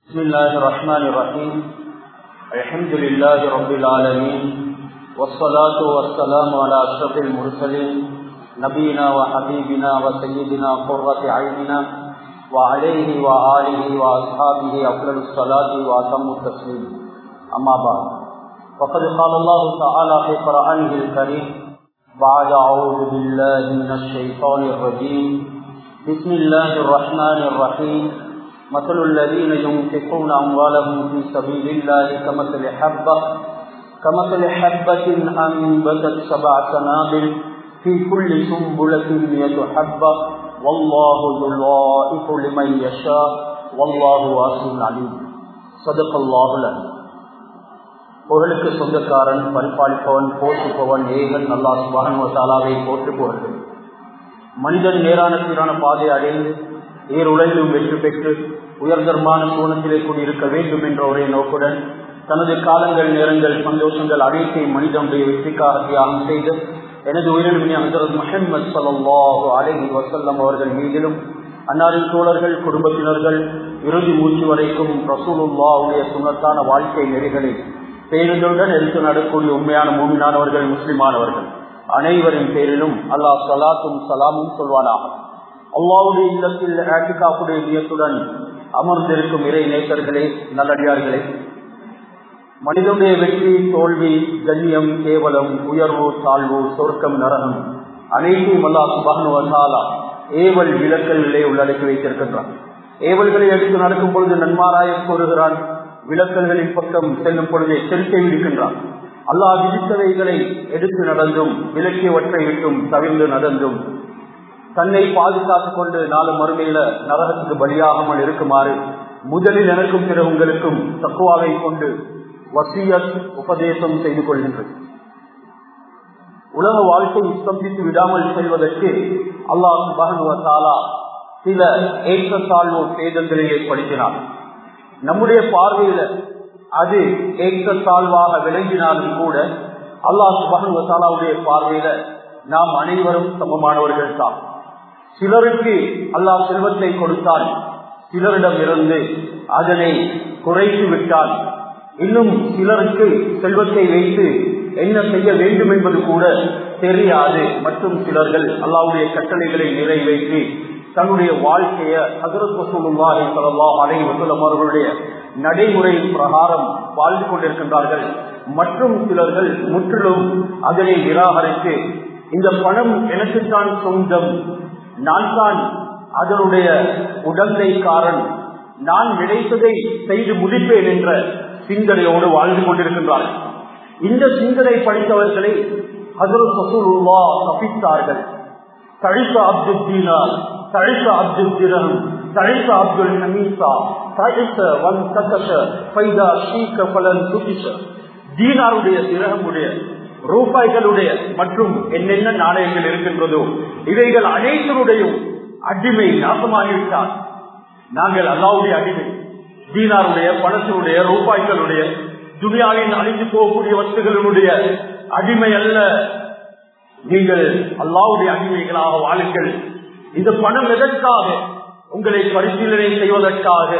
بسم الله الرحمن الرحيم الحمد لله رب العالمين والصلاة والسلام على أشرف المرسلين نبينا وحبيبنا وسيدنا قرة عيننا وعليه وآله وأصحابه أفضل الصلاة وأتم التسليم أما بعد فقد قال الله تعالى في قرآنه الكريم بعد أعوذ بالله من الشيطان الرجيم بسم الله الرحمن الرحيم مثل الذين ينفقون أموالهم في سبيل الله كمثل حبة كمثل حبة أنبتت سبع سنابل في كل سنبلة مئة حبة والله يضاعف لمن يشاء والله واسع عليم صدق الله العليم புகழுக்கு சொந்தக்காரன் பரிபாலிப்பவன் போற்றுப்பவன் ஏகன் அல்லா சுபானுவத்தாலாவை போற்று புகழ்கள் மனிதன் நேரான சீரான பாதை அடைந்து ஏருலகிலும் வெற்றி பெற்று உயர்தரமான சூழத்திலே கூடியிருக்க வேண்டும் என்ற ஒரே நோக்குடன் தனது காலங்கள் நேரங்கள் சந்தோஷங்கள் அனைத்தையும் மனிதனுடைய வெற்றிக்காக தியாகம் செய்து எனது உயிரிழமை ஹசரத் முஹம்மது சல்லாஹு அலஹி வசல்லம் அவர்கள் மீதிலும் அன்னாரின் தோழர்கள் குடும்பத்தினர்கள் இறுதி மூச்சு வரைக்கும் ரசூலுல்லாவுடைய சுண்ணத்தான வாழ்க்கை நெறிகளை பேருந்துடன் எடுத்து நடக்கூடிய உண்மையான மூமினானவர்கள் முஸ்லிமானவர்கள் அனைவரின் பேரிலும் அல்லாஹ் சலாத்தும் சலாமும் சொல்வானாக அல்லாவுடைய இல்லத்தில் ஆட்டிகாப்புடைய நியத்துடன் அமர்ந்திருக்கும் இறை நேசர்களே நல்லடியார்களே மனிதனுடைய வெற்றி தோல்வி கண்ணியம் கேவலம் உயர்வு தாழ்வு சொர்க்கம் நரகம் அனைத்தையும் அல்லா சுபானுவசாலா ஏவல் விளக்கல்களே உள்ளடக்கி வைத்திருக்கின்றான் ஏவல்களை எடுத்து நடக்கும் பொழுது நன்மாராய கூறுகிறான் விளக்கல்களின் பக்கம் செல்லும் பொழுது எச்சரிக்கை விடுக்கின்றான் அல்லாஹ் விதித்தவைகளை எடுத்து நடந்தும் விலக்கியவற்றை விட்டும் தவிர்ந்து நடந்தும் தன்னை பாதுகாத்துக் கொண்டு நாலு மறுமையில நரகத்துக்கு பலியாகாமல் இருக்குமாறு முதலில் எனக்கும் பிற உங்களுக்கும் தக்குவாவை கொண்டு வசியத் உபதேசம் செய்து கொள்கின்றது உலக வாழ்க்கை ஸ்தம்பித்து விடாமல் செல்வதற்கு அல்லாஹ் சுபானுவத்தாலா சில ஏற்றத்தாழ்வு சேதங்களை ஏற்படுத்தினார் நம்முடைய பார்வையில அது ஏற்றத்தாழ்வாக விளங்கினாலும் கூட அல்லாஹ் சுபானுவத்தாலாவுடைய பார்வையில நாம் அனைவரும் சமமானவர்கள் தான் சிலருக்கு அல்லாஹ் செல்வத்தை கொடுத்தால் சிலரிடம் இருந்து அதனை குறைத்து விட்டால் இன்னும் சிலருக்கு செல்வத்தை வைத்து என்ன செய்ய வேண்டும் என்பது கூட தெரியாது மற்றும் சிலர்கள் அல்லாவுடைய கட்டளைகளை நிறைவேற்றி தன்னுடைய வாழ்க்கைய ஹசரத் வசூலுல்லாஹி சல்லாஹ் அலை வசூலம் அவர்களுடைய நடைமுறை பிரகாரம் வாழ்ந்து கொண்டிருக்கின்றார்கள் மற்றும் சிலர்கள் முற்றிலும் அதனை நிராகரித்து இந்த பணம் எனக்குத்தான் சொந்தம் நான் தான் அதனுடைய உடந்தைக்காரன் நான் நினைத்ததை செய்து முடிப்பேன் என்ற சிந்தனையோடு வாழ்ந்து கொண்டிருக்கின்றார்கள் இந்த சிந்தனை படித்தவர்களை ஹசரத் சசூலுல்லா தப்பித்தார்கள் தழிச அப்துல் தீனார் தழிச அப்துல் திரம் தழிச அப்துல் ஹமீசா தழிச வன் கசஷ பைதா ஷீக்க பலன் சுகிஷ தீனாருடைய திரகமுடைய ரூபாய்களுடைய மற்றும் என்னென்ன நாணயங்கள் இருக்கின்றதோ இவைகள் அனைத்தருடையும் அடிமை நாசமாகிவிட்டார் நாங்கள் அல்லாவுடைய அடிமை தீனாருடைய பணத்தினுடைய ரூபாய்களுடைய துனியாவின் அழிந்து போகக்கூடிய வஸ்துகளுடைய அடிமை அல்ல நீங்கள் அல்லாவுடைய அடிமைகளாக வாழுங்கள் இந்த பணம் எதற்காக உங்களை பரிசீலனை செய்வதற்காக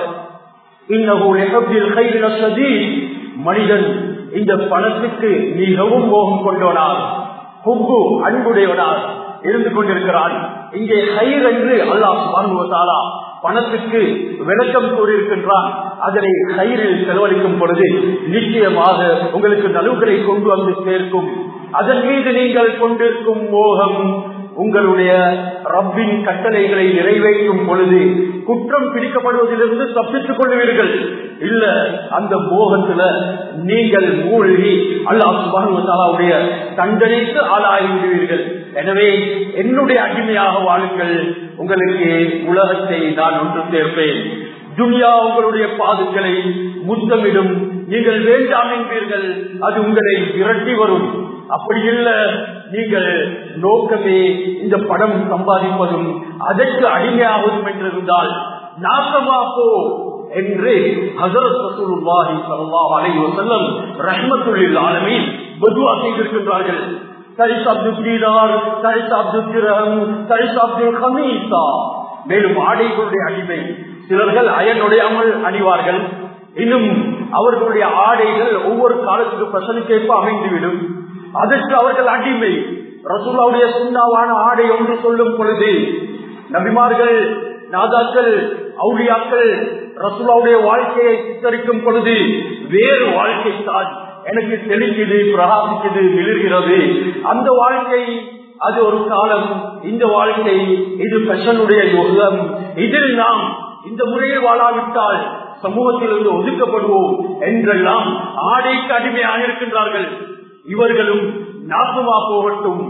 மனிதன் இந்த பணத்துக்கு மிகவும் மோகம் கொண்டோனார் கொம்பு அன்புடையவனார் இருந்து கொண்டிருக்கிறான் இங்கே கயிர் என்று அல்லாஹ் வாங்குவதாலா பணத்துக்கு விளக்கம் கூறியிருக்கின்றான் அதனை கயிறில் செலவழிக்கும் பொழுது நிச்சயமாக உங்களுக்கு நலுவுகளை கொண்டு வந்து சேர்க்கும் அதன் மீது நீங்கள் கொண்டிருக்கும் மோகம் உங்களுடைய ரப்பின் கட்டளைகளை நிறைவேற்றும் பொழுது குற்றம் பிடிக்கப்படுவதிலிருந்து தப்பித்துக் கொள்வீர்கள் இல்ல அந்த மோகத்துல நீங்கள் மூழ்கி அல்லாஹுடைய தண்டனைக்கு ஆளாகிவிடுவீர்கள் எனவே என்னுடைய அடிமையாக வாழுங்கள் உங்களுக்கு உலகத்தை நான் ஒன்று சேர்ப்பேன் துனியா உங்களுடைய பாதுகளை முத்தமிடும் நீங்கள் வேண்டாம் என்பீர்கள் அது உங்களை விரட்டி வரும் அப்படி இல்ல நீங்கள் நோக்கமே இந்த படம் சம்பாதிப்பதும் அதற்கு அடிமையாவதும் என்றிருந்தால் நாசமா போ என்று ஹசரத் ரசூலுல்லாஹி ஸல்லல்லாஹு அலைஹி வஸல்லம் ரஹ்மத்துல் ஆலமீன் பதுவா செய்திருக்கின்றார்கள் சரிஸ் அப்துல் தீனார் சரிஸ் அப்துல் திரஹம் சரிஸ் அப்துல் ஹமீசா மேலும் ஆடைகளுடைய அடிமை சிலர்கள் அயனுடையாமல் அணிவார்கள் இன்னும் அவர்களுடைய ஆடைகள் ஒவ்வொரு காலத்துக்கு பிரசனுக்கேற்ப அமைந்துவிடும் அதற்கு அவர்கள் அடிமை ரசூலாவுடைய சுண்ணாவான ஆடை ஒன்று சொல்லும் பொழுது நபிமார்கள் நாதாக்கள் அவுளியாக்கள் ரசூலாவுடைய வாழ்க்கையை சித்தரிக்கும் பொழுது வேறு வாழ்க்கை தான் எனக்கு தெளிக்குது பிரகாசிக்குது மிளர்கிறது அந்த வாழ்க்கை அது ஒரு காலம் இந்த வாழ்க்கை இது பெஷனுடைய யுகம் இதில் நாம் இந்த முறையில் வாழாவிட்டால் சமூகத்திலிருந்து ஒதுக்கப்படுவோம் என்றெல்லாம் ஆடைக்கு அடிமையாக இருக்கின்றார்கள் இவர்களும் நாசமா போகட்டும்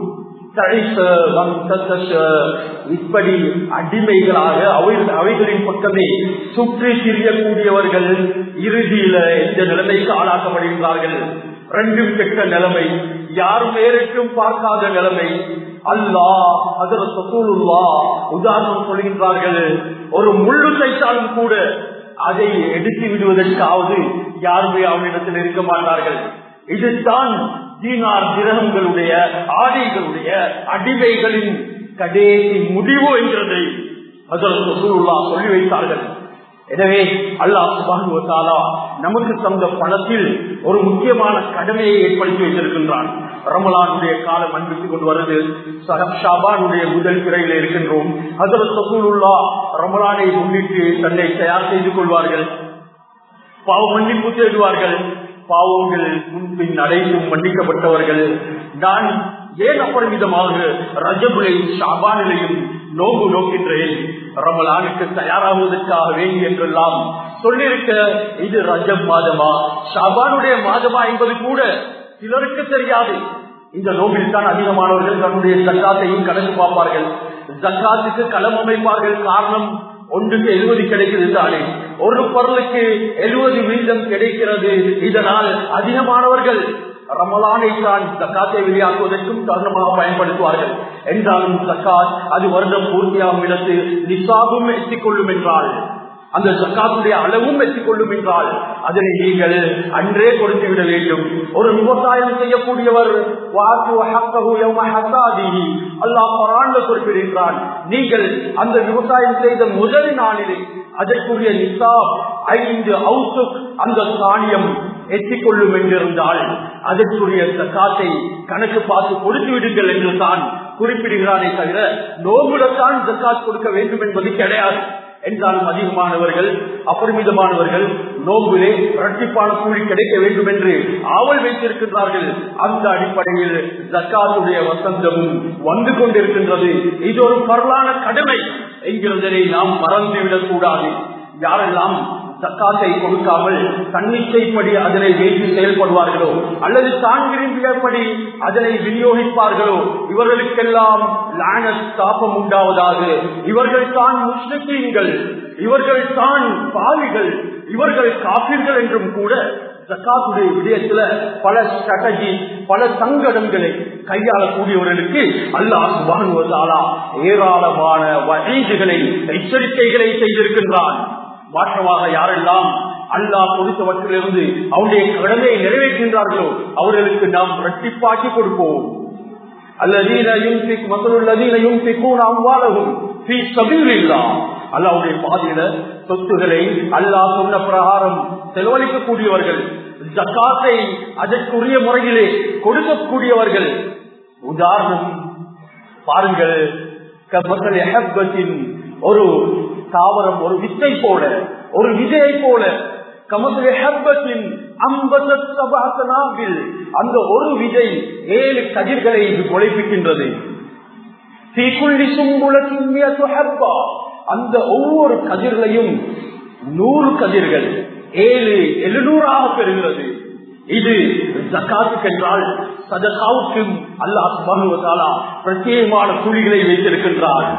இப்படி அடிமைகளாக அவைகளின் பக்கமே சுற்றி திரியக்கூடியவர்கள் இறுதியில இந்த நிலைமைக்கு ஆளாக்கப்படுகின்றார்கள் ரெண்டும் கெட்ட நிலைமை யாரும் நேருக்கும் பார்க்காத நிலைமை அல்லா அதர சசூலுல்லா உதாரணம் சொல்கின்றார்கள் ஒரு முள்ளு தைத்தாலும் கூட அதை எடுத்து விடுவதற்காவது யாருமே அவனிடத்தில் இருக்க மாட்டார்கள் இதுதான் தீனார் கிரகங்களுடைய ஆடைகளுடைய அடிமைகளின் கடைசி முடிவு என்கிறதை அதற்கு சொல்லி வைத்தார்கள் எனவே அல்லாஹ் சுபானுவத்தாலா நமக்கு தந்த பணத்தில் ஒரு முக்கியமான கடமையை ஏற்படுத்தி வைத்திருக்கின்றான் ரமலானுடைய காலம் அன்பித்துக் கொண்டு வருது ஷாபானுடைய முதல் பிறையில் இருக்கின்றோம் அதில் சசூலுல்லா ரமலானை முன்னிட்டு தன்னை தயார் செய்து கொள்வார்கள் பாவ மன்னிப்பு தேடுவார்கள் பாவங்கள் முன்பின் அடைந்தும் மன்னிக்கப்பட்டவர்கள் நான் ஏன் அபரிமிதமாக ரஜபுலையும் ஷாபானிலையும் நோம்பு நோக்கின்றேன் ரமலானுக்கு தயாராகுவதற்காக வேண்டி என்றெல்லாம் சொல்லிருக்க இது ரஜப் மாதமா ஷாபானுடைய மாதமா என்பது கூட சிலருக்கு தெரியாது இந்த நோம்பில் தான் அதிகமானவர்கள் தன்னுடைய ஜக்காத்தையும் கணக்கு பார்ப்பார்கள் ஜக்காத்துக்கு களம் அமைப்பார்கள் காரணம் ஒன்றுக்கு எழுபது கிடைக்கிறது தானே ஒரு பொருளுக்கு எழுபது வீதம் கிடைக்கிறது இதனால் அதிகமானவர்கள் ரமலானை தான் ஜக்காத்தை வெளியாக்குவதற்கும் காரணமாக பயன்படுத்துவார்கள் என்றாலும் ஜக்காத் அது வருடம் பூர்த்தியாகும் இடத்து நிசாபும் எத்திக்கொள்ளும் என்றால் அந்த ஜக்காத்துடைய அளவும் எத்திக்கொள்ளும் என்றால் அதனை நீங்கள் அன்றே கொடுத்து விட வேண்டும் ஒரு விவசாயம் செய்யக்கூடியவர் அல்லாஹ் பராண்ட குறிப்பிடுகின்றான் நீங்கள் அந்த விவசாயம் செய்த முதல் நாளிலே அதற்குரிய நிசாப் ஐந்து அவுசுக் அந்த தானியம் எத்திக்கொள்ளும் என்றிருந்தால் அதற்குரிய காத்தை கணக்கு பார்த்து கொடுத்து விடுங்கள் என்று தான் குறிப்பிடுகிறானே தவிர நோம்புலத்தான் ஜக்காத் கொடுக்க வேண்டும் என்பது கிடையாது என்றாலும் அதிகமானவர்கள் அபரிமிதமானவர்கள் நோம்பிலே இரட்டிப்பான கூலி கிடைக்க வேண்டும் என்று ஆவல் வைத்திருக்கின்றார்கள் அந்த அடிப்படையில் ஜக்காத்துடைய வசந்தமும் வந்து கொண்டிருக்கின்றது இது ஒரு பரலான கடமை என்கிறதனை நாம் மறந்துவிடக் கூடாது யாரெல்லாம் தக்காத்தை கொடுக்காமல் தன்னிச்சைப்படி அதனை வைத்து செயல்படுவார்களோ அல்லது தான் விரும்பியபடி அதனை விநியோகிப்பார்களோ இவர்களுக்கெல்லாம் லானத் தாபம் உண்டாவதாக இவர்கள் தான் முஸ்லிம்கள் இவர்கள் தான் பாவிகள் இவர்கள் காப்பீர்கள் என்றும் கூட ஜக்காத்துடைய விடயத்துல பல ஸ்ட்ராட்டஜி பல சங்கடங்களை கையாளக்கூடியவர்களுக்கு அல்லாஹ் சுபானுவதாலா ஏராளமான வகைகளை எச்சரிக்கைகளை செய்திருக்கின்றான் மாற்றமாக யாரெல்லாம் அல்லாஹ் கொடுத்தவற்றிலிருந்து அவருடைய கடமையை நிறைவேற்றுகின்றார்களோ அவர்களுக்கு நாம் இரட்டிப்பாக்கி கொடுப்போம் அல்லாவுடைய பாதையில சொத்துகளை அல்லாஹ் சொன்ன பிரகாரம் செலவழிக்கக்கூடியவர்கள் ஜக்காத்தை அதற்குரிய முறையிலே கொடுக்கக்கூடியவர்கள் உதாரணம் பாருங்கள் ஒரு தாவரம் ஒரு வித்தை போல ஒரு விதையை போல கமத்தின் அந்த ஒரு விதை ஏழு கதிர்களை கொலைப்பிக்கின்றது அந்த ஒவ்வொரு கதிர்களையும் நூறு கதிர்கள் ஏழு எழுநூறாக பெறுகிறது இது ஜக்காத்துக்கு என்றால் சதகாவுக்கும் அல்லாஹ் சுபானுவதாலா பிரத்யேகமான குழிகளை வைத்திருக்கின்றார்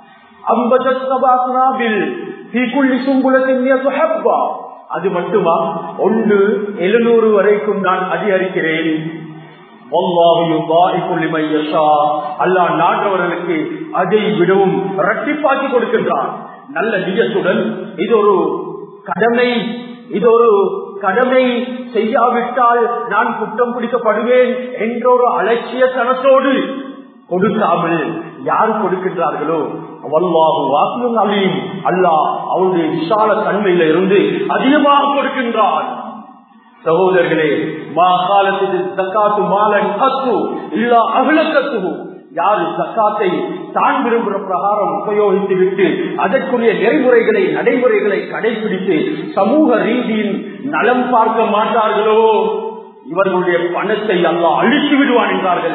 அது மட்டுமா ஒன்று எழுநூறு வரைக்கும் நான் அதிகரிக்கிறேன் அல்லா நாட்டவர்களுக்கு அதை விடவும் இரட்டிப்பாக்கி கொடுக்கின்றான் நல்ல நிஜத்துடன் இது ஒரு கடமை இது ஒரு கடமை செய்யாவிட்டால் நான் குற்றம் பிடிக்கப்படுவேன் என்ற ஒரு அலட்சிய தனத்தோடு கொடுக்காமல் யார் கொடுக்கின்றார்களோ வல்லாஹு வாசியும் அலீம் அல்லாஹ் அவருடைய விசால தன்மையில இருந்து அதிகமாக கொடுக்கின்றான் சகோதரர்களே மா காலத்தில் தக்காத்து மாலன் கத்து இல்லா அகிலக்கத்து யாரு சக்காத்தை தான் விரும்புகிற பிரகாரம் உபயோகித்து விட்டு அதற்குரிய நெறிமுறைகளை நடைமுறைகளை கடைபிடித்து சமூக ரீதியில் நலம் பார்க்க மாட்டார்களோ இவர்களுடைய பணத்தை அல்லாஹ் அழித்து விடுவான் என்றார்கள்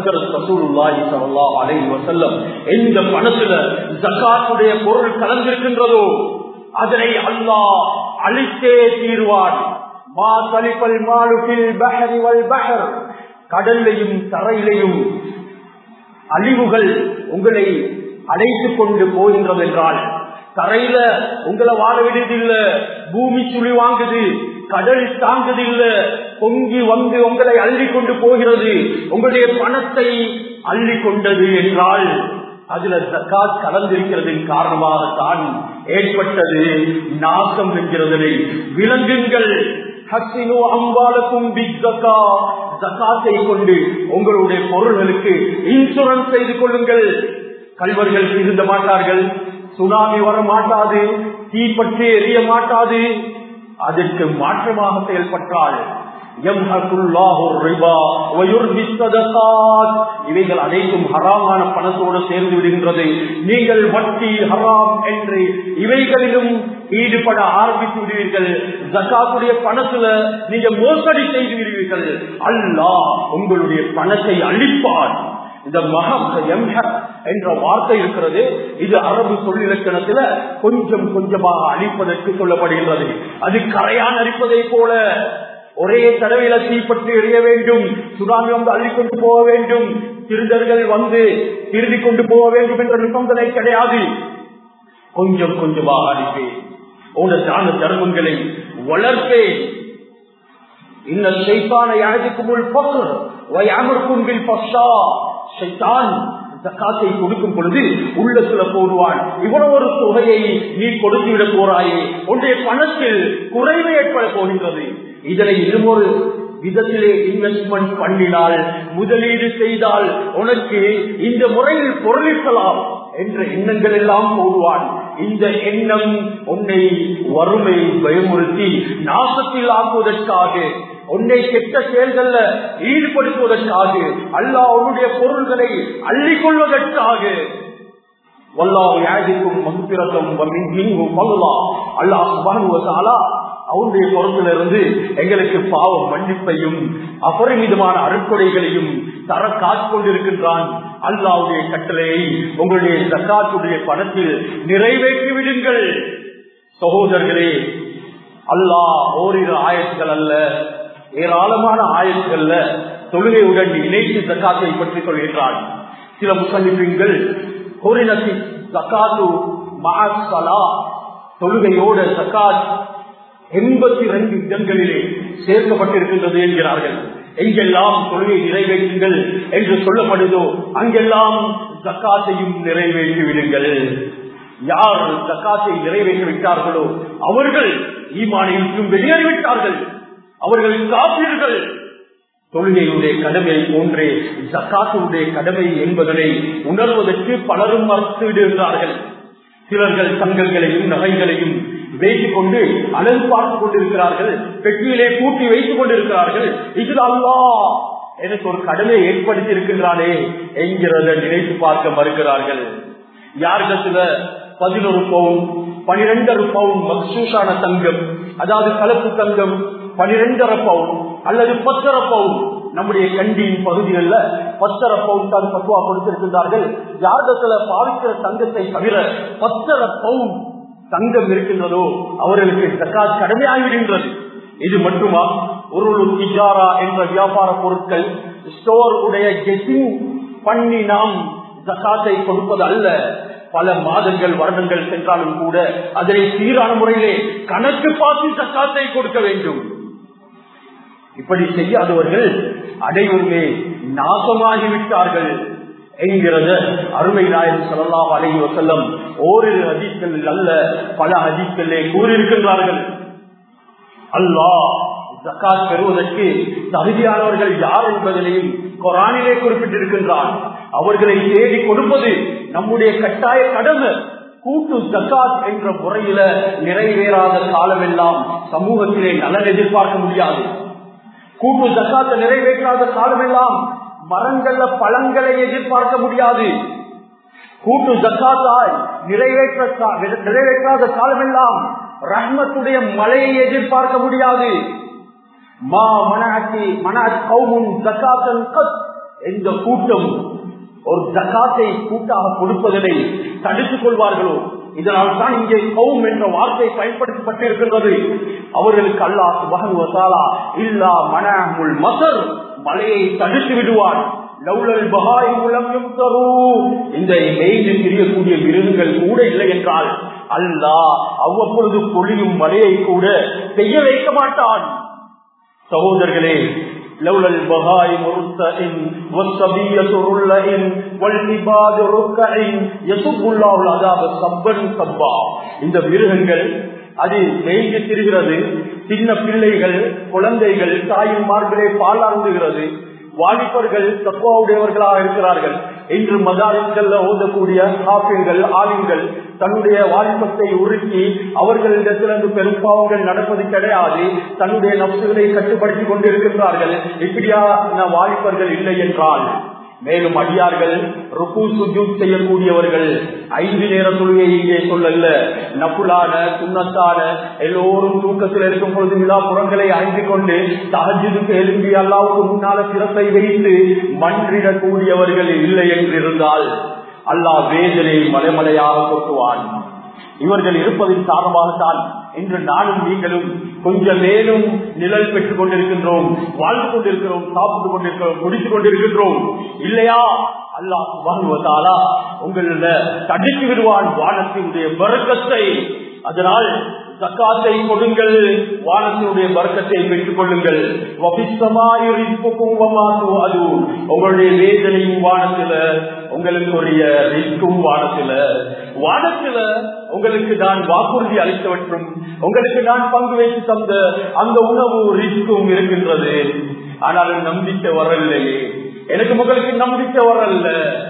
எந்த பணத்துல ஜக்காத்துடைய பொருள் கலந்திருக்கின்றதோ அதனை அல்லாஹ் அழித்தே தீர்வான் மா சலிப்பல் மாலுக்கில் பஹரி வல் பஹர் கடல்லையும் தரையிலையும் அழிவுகள் உங்களை அழைத்துக் கொண்டு போகின்றது என்றால் தரையில உங்களை வாழ விடுதில்ல பூமி சுழி வாங்குது கடல் தாங்குது இல்ல பொங்கி வந்து உங்களை அள்ளி கொண்டு போகிறது உங்களுடைய பணத்தை அள்ளி கொண்டது என்றால் அதுல ஜக்காத் கலந்திருக்கிறதின் காரணமாகத்தான் ஏற்பட்டது நாசம் என்கிறதனை விலங்குங்கள் ஹசினோ அம்பாலக்கும் பிக் ஜக்கா ஜக்காத்தை கொண்டு உங்களுடைய பொருள்களுக்கு இன்சூரன்ஸ் செய்து கொள்ளுங்கள் கல்வர்கள் இருந்த மாட்டார்கள் சுனாமி வர மாட்டாது தீப்பற்றி எரிய மாட்டாது அதற்கு மாற்றமாக செயல்பட்டால் இவைகள் அனைத்தும் ஹராமான பணத்தோடு சேர்ந்து விடுகின்றது நீங்கள் வட்டி ஹராம் என்று இவைகளிலும் ஈடுபட ஆரம்பித்து விடுவீர்கள் ஜக்காத்துடைய பணத்துல நீங்க மோசடி செய்து விடுவீர்கள் அல்லாஹ் உங்களுடைய பணத்தை அழிப்பார் இந்த மகம் என்ற வார்த்தை இருக்கிறது இது அரபு சொல்லிலக்கணத்துல கொஞ்சம் கொஞ்சமாக அழிப்பதற்கு சொல்லப்படுகின்றது அது கரையான் அழிப்பதை போல ஒரே தடவையில தீப்பற்றி எறிய வேண்டும் சுனாமி வந்து அள்ளிக்கொண்டு போக வேண்டும் திருடர்கள் வந்து திருடி கொண்டு போக வேண்டும் என்ற நிபந்தனை கிடையாது கொஞ்சம் கொஞ்சமாக அழிப்பேன் உன தான தர்மங்களை வளர்ப்பேன் இன்ன சைத்தான யாருக்கு முள் பக்கு அமர்க்கும் பில் பஷா சைத்தான் காசை கொடுக்கும் பொழுது உள்ளத்துல போடுவான் இவ்வளவு ஒரு தொகையை நீ கொடுத்து விட போறாயே உன்னுடைய பணத்தில் குறைவு ஏற்பட போகின்றது இதனை இருமொரு விதத்திலே இன்வெஸ்ட்மெண்ட் பண்ணினால் முதலீடு செய்தால் உனக்கு இந்த முறையில் பொருளிக்கலாம் என்ற எண்ணங்கள் எல்லாம் போடுவான் இந்த எண்ணம் உன்னை வறுமை பயமுறுத்தி நாசத்தில் ஆக்குவதற்காக உன்னை கெட்ட செயல்கள்ல ஈடுபடுத்துவதற்காக அல்லா உன்னுடைய பொருள்களை அள்ளிக் கொள்வதற்காக வல்லாஹ் யாதிக்கும் மகுப்பிரத்தம் அல்லாஹ் சுபானுவசாலா அவருடைய பொறுப்பில் இருந்து எங்களுக்கு பாவம் மன்னிப்பையும் அபரிமிதமான அருட்கொடைகளையும் தர காத்துக்கொண்டிருக்கின்றான் அல்லாவுடைய கட்டளையை உங்களுடைய சக்காத்துடைய பணத்தில் நிறைவேற்றி விடுங்கள் சகோதரர்களே அல்லாஹ் ஓரிரு ஆயத்துகள் அல்ல ஏராளமான ஆயத்துகள்ல தொழுகையுடன் இணைத்து சக்காத்தை பற்றிக் கொள்கின்றான் சில முசலிபின்கள் கோரினத்தி சக்காத்து மகாசலா தொழுகையோட சக்காத் எண்பத்தி ரெண்டு இடங்களிலே சேர்க்கப்பட்டிருக்கின்றது என்கிறார்கள் எங்கெல்லாம் தொழுகை நிறைவேற்றுங்கள் என்று சொல்லப்படுதோ அங்கெல்லாம் ஜக்காத்தையும் நிறைவேற்றி விடுங்கள் யார் ஜக்காத்தை நிறைவேற்றி விட்டார்களோ அவர்கள் ஈமானையும் வெளியேறிவிட்டார்கள் அவர்கள் காப்பீர்கள் தொழுகையுடைய கடமை போன்றே ஜக்காத்துடைய கடமை என்பதனை உணர்வதற்கு பலரும் மறுத்து விடுகிறார்கள் சிலர்கள் தங்கங்களையும் நகைகளையும் வைத்துக் கொண்டு அனல் பார்த்துக் கொண்டிருக்கிறார்கள் பெட்டியிலே கூட்டி வைத்துக் கொண்டிருக்கிறார்கள் இது அல்லா எனக்கு ஒரு கடமை ஏற்படுத்தி இருக்கின்றானே என்கிறத நினைத்து பார்க்க மறுக்கிறார்கள் யாரிடத்துல பதினொரு பவுன் பனிரெண்டரை பவுன் மக்சூஷான தங்கம் அதாவது கலப்பு தங்கம் பனிரெண்டரை பவுன் அல்லது பத்தரை பவுன் நம்முடைய கண்டியின் பகுதிகளில் பத்தரை பவுன் தான் பத்துவா கொடுத்திருக்கின்றார்கள் யாரிடத்துல பாவிக்கிற தங்கத்தை தவிர பத்தரை பவுன் தங்கம் இருக்கின்றதோ அவர்களுக்கு ஜக்காத் கடமையாகிவிடுகின்றது இது மட்டுமா ஒரு திஜாரா என்ற வியாபார பொருட்கள் ஸ்டோர் உடைய கெட்டிங் பண்ணி நாம் ஜக்காத்தை கொடுப்பது அல்ல பல மாதங்கள் வருடங்கள் சென்றாலும் கூட அதனை சீரான முறையிலே கணக்கு பார்த்து ஜக்காத்தை கொடுக்க வேண்டும் இப்படி செய்யாதவர்கள் அனைவருமே நாசமாகிவிட்டார்கள் என்கிறத அருமை நாயன் சொல்லலாம் அழகி வசல்லம் ஓரிரு அதிகள் அல்ல பல அதிகளே கூறியிருக்கின்றார்கள் அல்லாஹ் ஜக்காத் பெறுவதற்கு தகுதியானவர்கள் யார் என்பதனையும் குரானிலே குறிப்பிட்டிருக்கின்றான் அவர்களை தேடி கொடுப்பது நம்முடைய கட்டாய கடமை கூட்டு ஜக்காத் என்ற முறையில நிறைவேறாத காலமெல்லாம் சமூகத்திலே நலன் எதிர்பார்க்க முடியாது கூட்டு ஜக்காத்தை நிறைவேற்றாத காலமெல்லாம் மரங்கள்ல பழங்களை எதிர்பார்க்க முடியாது கூட்டு ஜக்காத்தால் நிறைவேற்ற நிறைவேற்றாத காலமெல்லாம் ரஹ்மத்துடைய மழையை எதிர்பார்க்க முடியாது மா மனாட்டி மனாட் கௌமுன் ஜக்காத்தன் கத் எந்த கூட்டம் ஒரு ஜக்காத்தை கூட்டாக கொடுப்பதனை தடுத்துக் கொள்வார்களோ இதனால் தான் இங்கே கௌம் என்ற வார்த்தை பயன்படுத்தப்பட்டிருக்கின்றது அவர்களுக்கு அல்லாஹ் சுபகனுவத்தாலா இல்லா மனமுல் மசர் மலையை தடுத்து விடுவார் லவுலல் பகாய் முழங்கும் தரூ இந்த மெய்து தெரியக்கூடிய விருதுகள் கூட இல்லை என்றால் அல்லாஹ் அவ்வப்பொழுது பொழியும் மலையை கூட செய்ய வைக்க மாட்டான் சகோதரர்களே لولا البهائم رتع والصبية رلع والعباد ركع يصب الله العذاب صبا صبا இந்த மிருகங்கள் அது மேய்ந்து திரிகிறது சின்ன பிள்ளைகள் குழந்தைகள் தாயின் மார்பிலே பாலாந்துகிறது வாலிபர்கள் தத்துவாவுடையவர்களாக இருக்கிறார்கள் இன்று மதாரிக்கல்ல ஓதக்கூடிய காப்பியங்கள் ஆலிம்கள் தன்னுடைய வாலிபத்தை உருக்கி அவர்களிடத்திலிருந்து பெரும்பாவங்கள் நடப்பது கிடையாது தன்னுடைய நப்சுகளை கட்டுப்படுத்திக் கொண்டிருக்கின்றார்கள் இப்படியான வாலிபர்கள் இல்லை என்றால் மேலும் அடியார்கள் ருக்கு சுஜூத் செய்யக்கூடியவர்கள் ஐந்து நேர தொழுகை இங்கே சொல்லல நப்புலான சுண்ணத்தான எல்லோரும் தூக்கத்தில் இருக்கும் பொழுது விழா புறங்களை அணிந்து கொண்டு தகஜுக்கு எழும்பி அல்லாவுக்கு முன்னால சிறப்பை வைத்து மன்றிடக்கூடியவர்கள் இல்லை என்று இருந்தால் அல்லாஹ் வேதனை மலைமலையாக கொட்டுவான் இவர்கள் இருப்பதின் காரணமாகத்தான் இன்று நானும் நீங்களும் கொஞ்சம் மேலும் நிழல் பெற்றுக் கொண்டிருக்கின்றோம் வாழ்ந்து கொண்டிருக்கிறோம் சாப்பிட்டுக் கொண்டிருக்கிறோம் குடித்துக் கொண்டிருக்கின்றோம் இல்லையா அல்லாஹ் வாங்குவதாலா உங்கள தடுத்து விடுவான் வானத்தினுடைய வர்க்கத்தை அதனால் சக்காத்தை கொடுங்கள் வானத்தினுடைய வர்க்கத்தை பெற்றுக் கொள்ளுங்கள் அது உங்களுடைய வேதனையும் வானத்துல உங்களுக்கு உரிய ரிஸ்கும் வானத்துல வானத்துல உங்களுக்கு நான் வாக்குறுதி அளித்தவற்றும் உங்களுக்கு நான் பங்கு வைத்து தந்த அந்த உணவு ரிஸ்கும் இருக்கின்றது ஆனால் நம்பிக்கை வரலையே எனக்கு உங்களுக்கு நம்பிக்கை வரல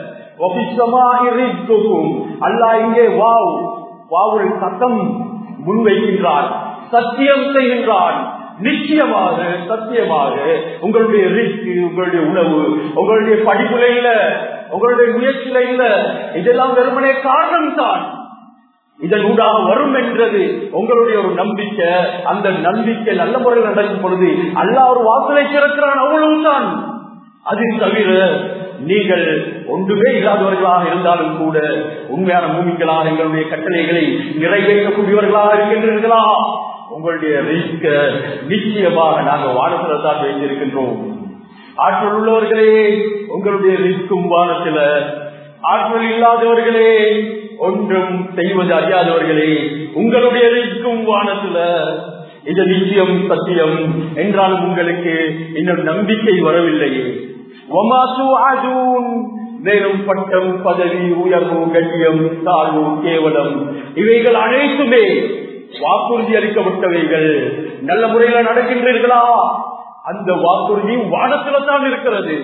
அல்லா இங்கே வாவ் வாவுள் சத்தம் முன்வைக்கின்றான் சத்தியம் செய்கின்றான் நிச்சயமாக சத்தியமாக உங்களுடைய ரிஸ்க் உங்களுடைய உணவு உங்களுடைய படிப்புல இல்ல உங்களுடைய முயற்சியில இல்ல இதெல்லாம் வெறுமனே காரணம் தான் இதன் ஊடாக வரும் என்றது உங்களுடைய ஒரு நம்பிக்கை அந்த நம்பிக்கை நல்ல முறையில் நடக்கும் பொழுது அல்லா ஒரு வாசலை திறக்கிறான் அவ்வளவுதான் அது தவிர நீங்கள் ஒன்றுமே இல்லாதவர்களாக இருந்தாலும் கூட உண்மையான மூமிகளாக எங்களுடைய கட்டளைகளை நிறைவேற்றக்கூடியவர்களாக இருக்கின்றீர்களா உங்களுடைய ரிஸ்க நிச்சயமாக நாங்கள் வானத்துல தான் வைத்திருக்கின்றோம் ஆற்றல் உள்ளவர்களே உங்களுடைய ரிஸ்கும் வானத்துல ஆற்றல் இல்லாதவர்களே ஒன்றும் செய்வது அறியாதவர்களே உங்களுடைய ரிஸ்கும் வானத்துல இது நிச்சயம் சத்தியம் என்றாலும் உங்களுக்கு இன்னும் நம்பிக்கை வரவில்லையே மேலும் பட்டம் பதவி உயர்வு கண்ணியம் தாழ்வு கேவலம் இவைகள் அனைத்துமே வாக்குறுதி அளிக்கப்பட்டவைகள் நல்ல முறையில் நடக்கின்றீர்களா அந்த வாக்குறுதி வானத்துல தான் இருக்கிறது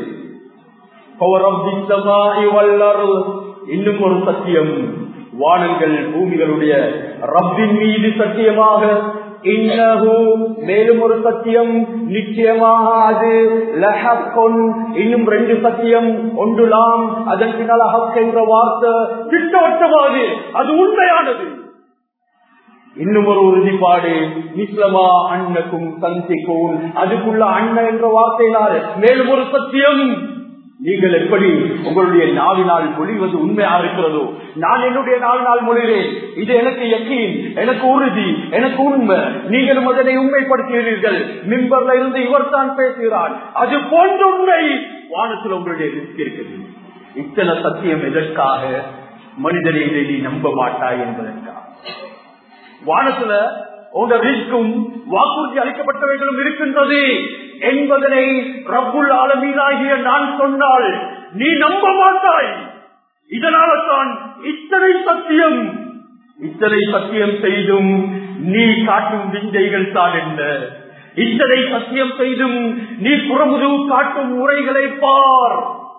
இன்னும் ஒரு சத்தியம் வானங்கள் பூமிகளுடைய ரப்பின் மீது சத்தியமாக மேலும் ஒரு சத்தியம் நிச்சயமாக அது லஹக்கொன் இன்னும் ரெண்டு சத்தியம் ஒன்றுலாம் அதன் பின்னால் ஹக் என்ற வார்த்தை திட்டவட்டமானது அது உண்மையானது இன்னும் ஒரு உறுதிப்பாடு இஸ்லமா அண்ணக்கும் சந்திக்கும் அதுக்குள்ள அண்ணன் என்ற வார்த்தையினால் மேலும் ஒரு சத்தியம் நீங்கள் எப்படி உங்களுடைய நாவினால் மொழிவது உண்மையா இருக்கிறதோ நான் என்னுடைய நாவினால் மொழிகிறேன் இது எனக்கு யக்கீன் எனக்கு உறுதி எனக்கு உண்மை நீங்களும் அதனை உண்மைப்படுத்துகிறீர்கள் மிம்பர்ல இருந்து இவர் தான் பேசுகிறார் அது போன்ற உண்மை வானத்தில் உங்களுடைய ரிஸ்க் இருக்குது இத்தனை சத்தியம் எதற்காக மனிதனை இதை நீ நம்ப மாட்டாய் என்பதற்காக வானத்துல உங்க ரிஸ்கும் வாக்குறுதி அளிக்கப்பட்டவைகளும் இருக்கின்றது என்பதனை ரப்புல் ஆலமீனாகிய நான் சொன்னால் நீ நம்ப மாட்டாய் இதனால தான் இத்தனை சத்தியம் இத்தனை சத்தியம் செய்தும் நீ காட்டும் விந்தைகள் தான் என்ன இத்தனை சத்தியம் செய்தும் நீ புறமுதுவு காட்டும் முறைகளை பார்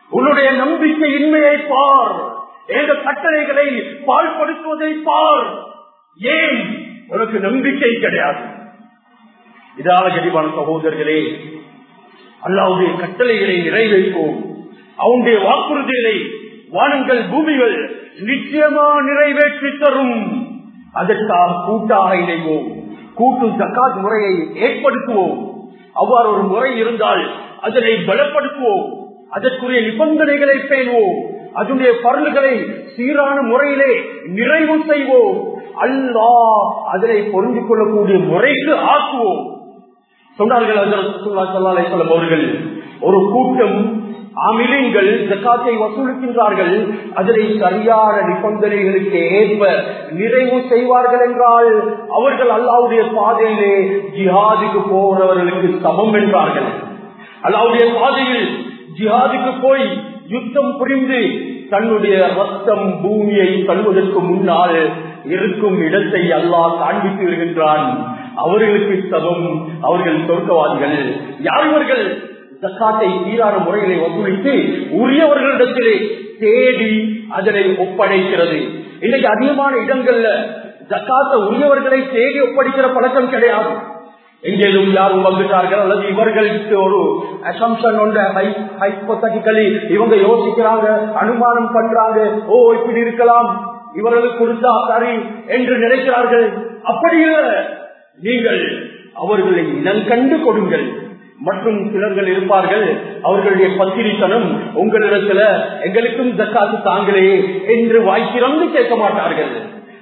உன்னுடைய நம்பிக்கை இன்மையை பார் எங்க கட்டளைகளை பால்படுத்துவதை பார் ஏன் உனக்கு நம்பிக்கை கிடையாது இதால கடிவான சகோதரர்களே அல்லாவுடைய கட்டளைகளை நிறைவேற்போம் அவனுடைய வாக்குறுதிகளை வானங்கள் பூமிகள் நிச்சயமா நிறைவேற்றி தரும் அதற்காக கூட்டாக இணைவோம் கூட்டு ஜக்காத் முறையை ஏற்படுத்துவோம் அவ்வாறு ஒரு முறை இருந்தால் அதனை பலப்படுத்துவோம் அதற்குரிய நிபந்தனைகளை பேணுவோம் அதனுடைய பருள்களை சீரான முறையிலே நிறைவு செய்வோம் அல்லா அதனை பொருந்திக் கொள்ளக்கூடிய முறைக்கு ஆக்குவோம் சொன்னார்கள் அவர்கள் ஒரு கூட்டம் அமிலிங்கள் ஜக்காத்தை வசூலிக்கின்றார்கள் அதனை சரியான நிபந்தனைகளுக்கு ஏற்ப நிறைவு செய்வார்கள் என்றால் அவர்கள் அல்லாவுடைய பாதையிலே ஜிஹாதுக்கு போகிறவர்களுக்கு சமம் என்றார்கள் அல்லாவுடைய பாதையில் ஜிஹாதுக்கு போய் யுத்தம் புரிந்து தன்னுடைய ரத்தம் பூமியை தள்ளுவதற்கு முன்னால் இருக்கும் இடத்தை அல்லாஹ் காண்பித்து வருகின்றான் அவர்களுக்கு சமம் அவர்கள் சொர்க்கவாதிகள் யார் இவர்கள் ஜக்காத்தை சீரான முறைகளை வசூலித்து உரியவர்களிடத்திலே தேடி அதனை ஒப்படைக்கிறது இன்னைக்கு அதிகமான இடங்கள்ல ஜக்காத்த உரியவர்களை தேடி ஒப்படைக்கிற பழக்கம் கிடையாது எங்கேயும் யாரும் வந்துட்டார்கள் அல்லது இவர்களுக்கு ஒரு அசம்சன் ஒன்ற ஹைப்போத்தட்டிக்கலி இவங்க யோசிக்கிறாங்க அனுமானம் பண்றாங்க ஓ இப்படி இருக்கலாம் இவர்களுக்கு கொடுத்தா சரி என்று நினைக்கிறார்கள் அப்படி இல்லை நீங்கள் அவர்களை இனம் கண்டு கொடுங்கள் மற்றும் சிலர்கள் இருப்பார்கள் அவர்களுடைய பத்திரித்தனம் உங்களிடத்துல எங்களுக்கும் ஜக்காத்து தாங்களே என்று வாய்க்கிறந்து கேட்க மாட்டார்கள்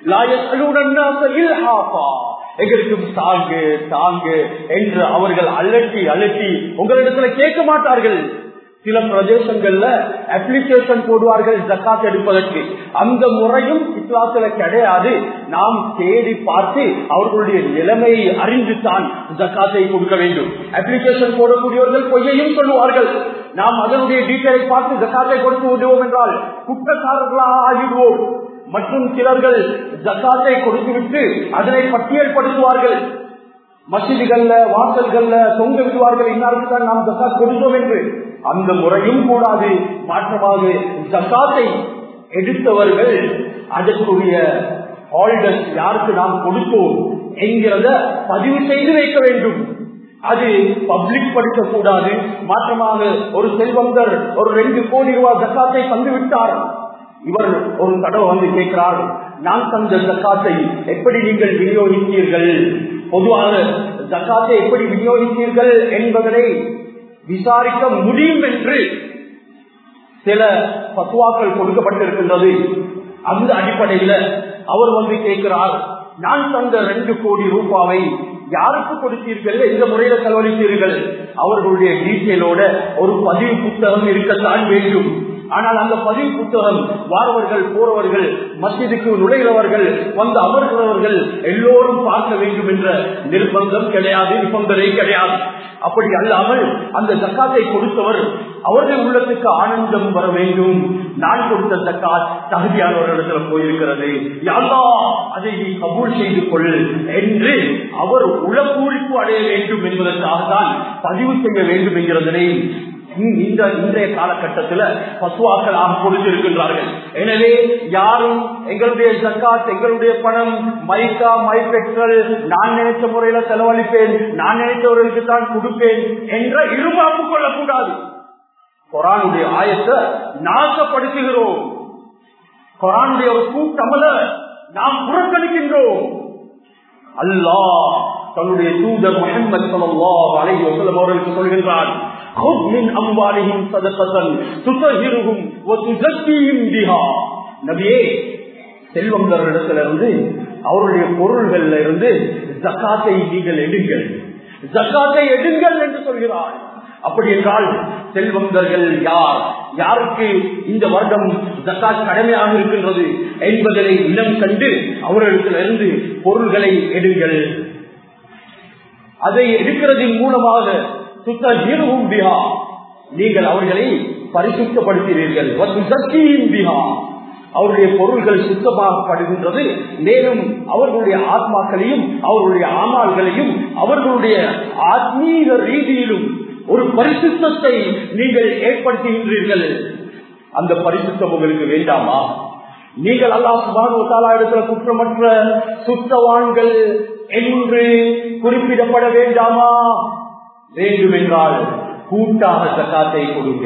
எங்களுக்கும் தாங்கு தாங்கு என்று அவர்கள் அலட்டி அலட்டி உங்களிடத்துல கேட்க மாட்டார்கள் சில பிரதேசங்கள்ல அப்ளிகேஷன் போடுவார்கள் ஜக்காத் எடுப்பதற்கு அந்த முறையும் இஸ்லாத்துல கிடையாது நாம் தேடி பார்த்து அவர்களுடைய நிலைமையை அறிந்துதான் ஜக்காத்தை கொடுக்க வேண்டும் அப்ளிகேஷன் போடக்கூடியவர்கள் பொய்யையும் சொல்லுவார்கள் நாம் அதனுடைய டீட்டெயிலை பார்த்து ஜக்காத்தை கொடுத்து விடுவோம் என்றால் குற்றக்காரர்களாக ஆகிடுவோம் மற்றும் சிலர்கள் ஜக்காத்தை கொடுத்துவிட்டு அதனை பட்டியல்படுத்துவார்கள் மசிதிகள்ல வாசல்கள்ல தொங்க விடுவார்கள் இன்னாருக்கு தான் நாம் ஜக்காத் கொடுத்தோம் என்று அந்த முறையும் கூடாது மாற்றமாக ஜக்காத்தை எடுத்தவர்கள் அதற்குரிய ஹால்டர்ஸ் யாருக்கு நாம் கொடுத்தோம் என்கிறத பதிவு செய்து வைக்க வேண்டும் அது பப்ளிக் படிக்கக்கூடாது மாற்றமாக ஒரு செல்வந்தர் ஒரு ரெண்டு கோடி ரூபாய் ஜக்காத்தை தந்து விட்டார் இவர் ஒரு தடவை வந்து கேட்கிறார் நான் தந்த ஜக்காத்தை எப்படி நீங்கள் விநியோகித்தீர்கள் பொதுவாக ஜக்காத்தை எப்படி விநியோகித்தீர்கள் என்பதனை விசாரிக்க முடியும் என்று சில பத்துவாக்கள் கொடுக்கப்பட்டிருக்கின்றது அந்த அடிப்படையில அவர் வந்து கேட்கிறார் நான் தந்த ரெண்டு கோடி ரூபாவை யாருக்கு கொடுத்தீர்கள் எந்த முறையில செலவழித்தீர்கள் அவர்களுடைய டீட்டெயிலோட ஒரு பதிவு புத்தகம் இருக்கத்தான் வேண்டும் ஆனால் அந்த பதிவு புத்தகம் வாரவர்கள் போறவர்கள் மசிதுக்கு நுழைகிறவர்கள் வந்து அமர்கிறவர்கள் எல்லோரும் பார்க்க வேண்டும் என்ற நிர்பந்தம் கிடையாது நிபந்தனை கிடையாது அப்படி அல்லாமல் அந்த ஜக்காத்தை கொடுத்தவர் அவர்கள் உள்ளத்துக்கு ஆனந்தம் வர வேண்டும் நான் கொடுத்த ஜக்காத் தகுதியானவர்களிடத்தில் போயிருக்கிறது யாரா அதை நீ கபூல் செய்து கொள் என்று அவர் உளப்பூரிப்பு அடைய வேண்டும் என்பதற்காக தான் பதிவு செய்ய வேண்டும் என்கிறதனை இந்த இன்றைய காலகட்டத்தில் பசுவாக்களாக கொடுத்திருக்கின்றார்கள் எனவே யாரும் எங்களுடைய ஜக்காத் எங்களுடைய பணம் மைக்கா மை பெட்ரோல் நான் நினைச்ச முறையில செலவழிப்பேன் நான் நினைத்தவர்களுக்கு தான் கொடுப்பேன் என்ற இருமாப்பு கொள்ளக்கூடாது குரானுடைய ஆயத்தை நாசப்படுத்துகிறோம் குரானுடைய ஒரு கூட்டமல நாம் புறக்கணிக்கின்றோம் அல்லாஹ் தன்னுடைய தூதர் முகமது சல்லாஹ் அலைஹி வஸல்லம் அவர்களுக்கு சொல்கின்றான் خذ من اموالهم صدقه تطهرهم وتزكيهم بها நபியே செல்வந்தர்களிடத்திலிருந்து அவருடைய பொருள்கள்ல இருந்து ஜக்காத்தை நீங்கள் எடுங்கள் ஜக்காத்தை எடுங்கள் என்று சொல்கிறார் அப்படி என்றால் செல்வந்தர்கள் யார் யாருக்கு இந்த வருடம் ஜக்காத் கடமையாக இருக்கின்றது என்பதனை இனம் கண்டு அவர்களிடத்திலிருந்து பொருள்களை எடுங்கள் அதை எடுக்கிறதின் மூலமாக சுத்த ஜீரவும் பிஹா நீங்கள் அவர்களை பரிசுத்தப்படுத்துகிறீர்கள் பிஹா அவருடைய பொருள்கள் சுத்தமாகப்படுகின்றது மேலும் அவர்களுடைய ஆத்மாக்களையும் அவர்களுடைய ஆமால்களையும் அவர்களுடைய ஆத்மீக ரீதியிலும் ஒரு பரிசுத்தத்தை நீங்கள் ஏற்படுத்துகின்றீர்கள் அந்த பரிசுத்தம் உங்களுக்கு வேண்டாமா நீங்கள் அல்லா சுபானுவத்தாலா இடத்துல குற்றமற்ற சுத்தவான்கள் என்று குறிப்பிடப்பட வேண்டாமா வேண்டும் என்றால் கூட்டாக சக்காத்தை கொடுங்க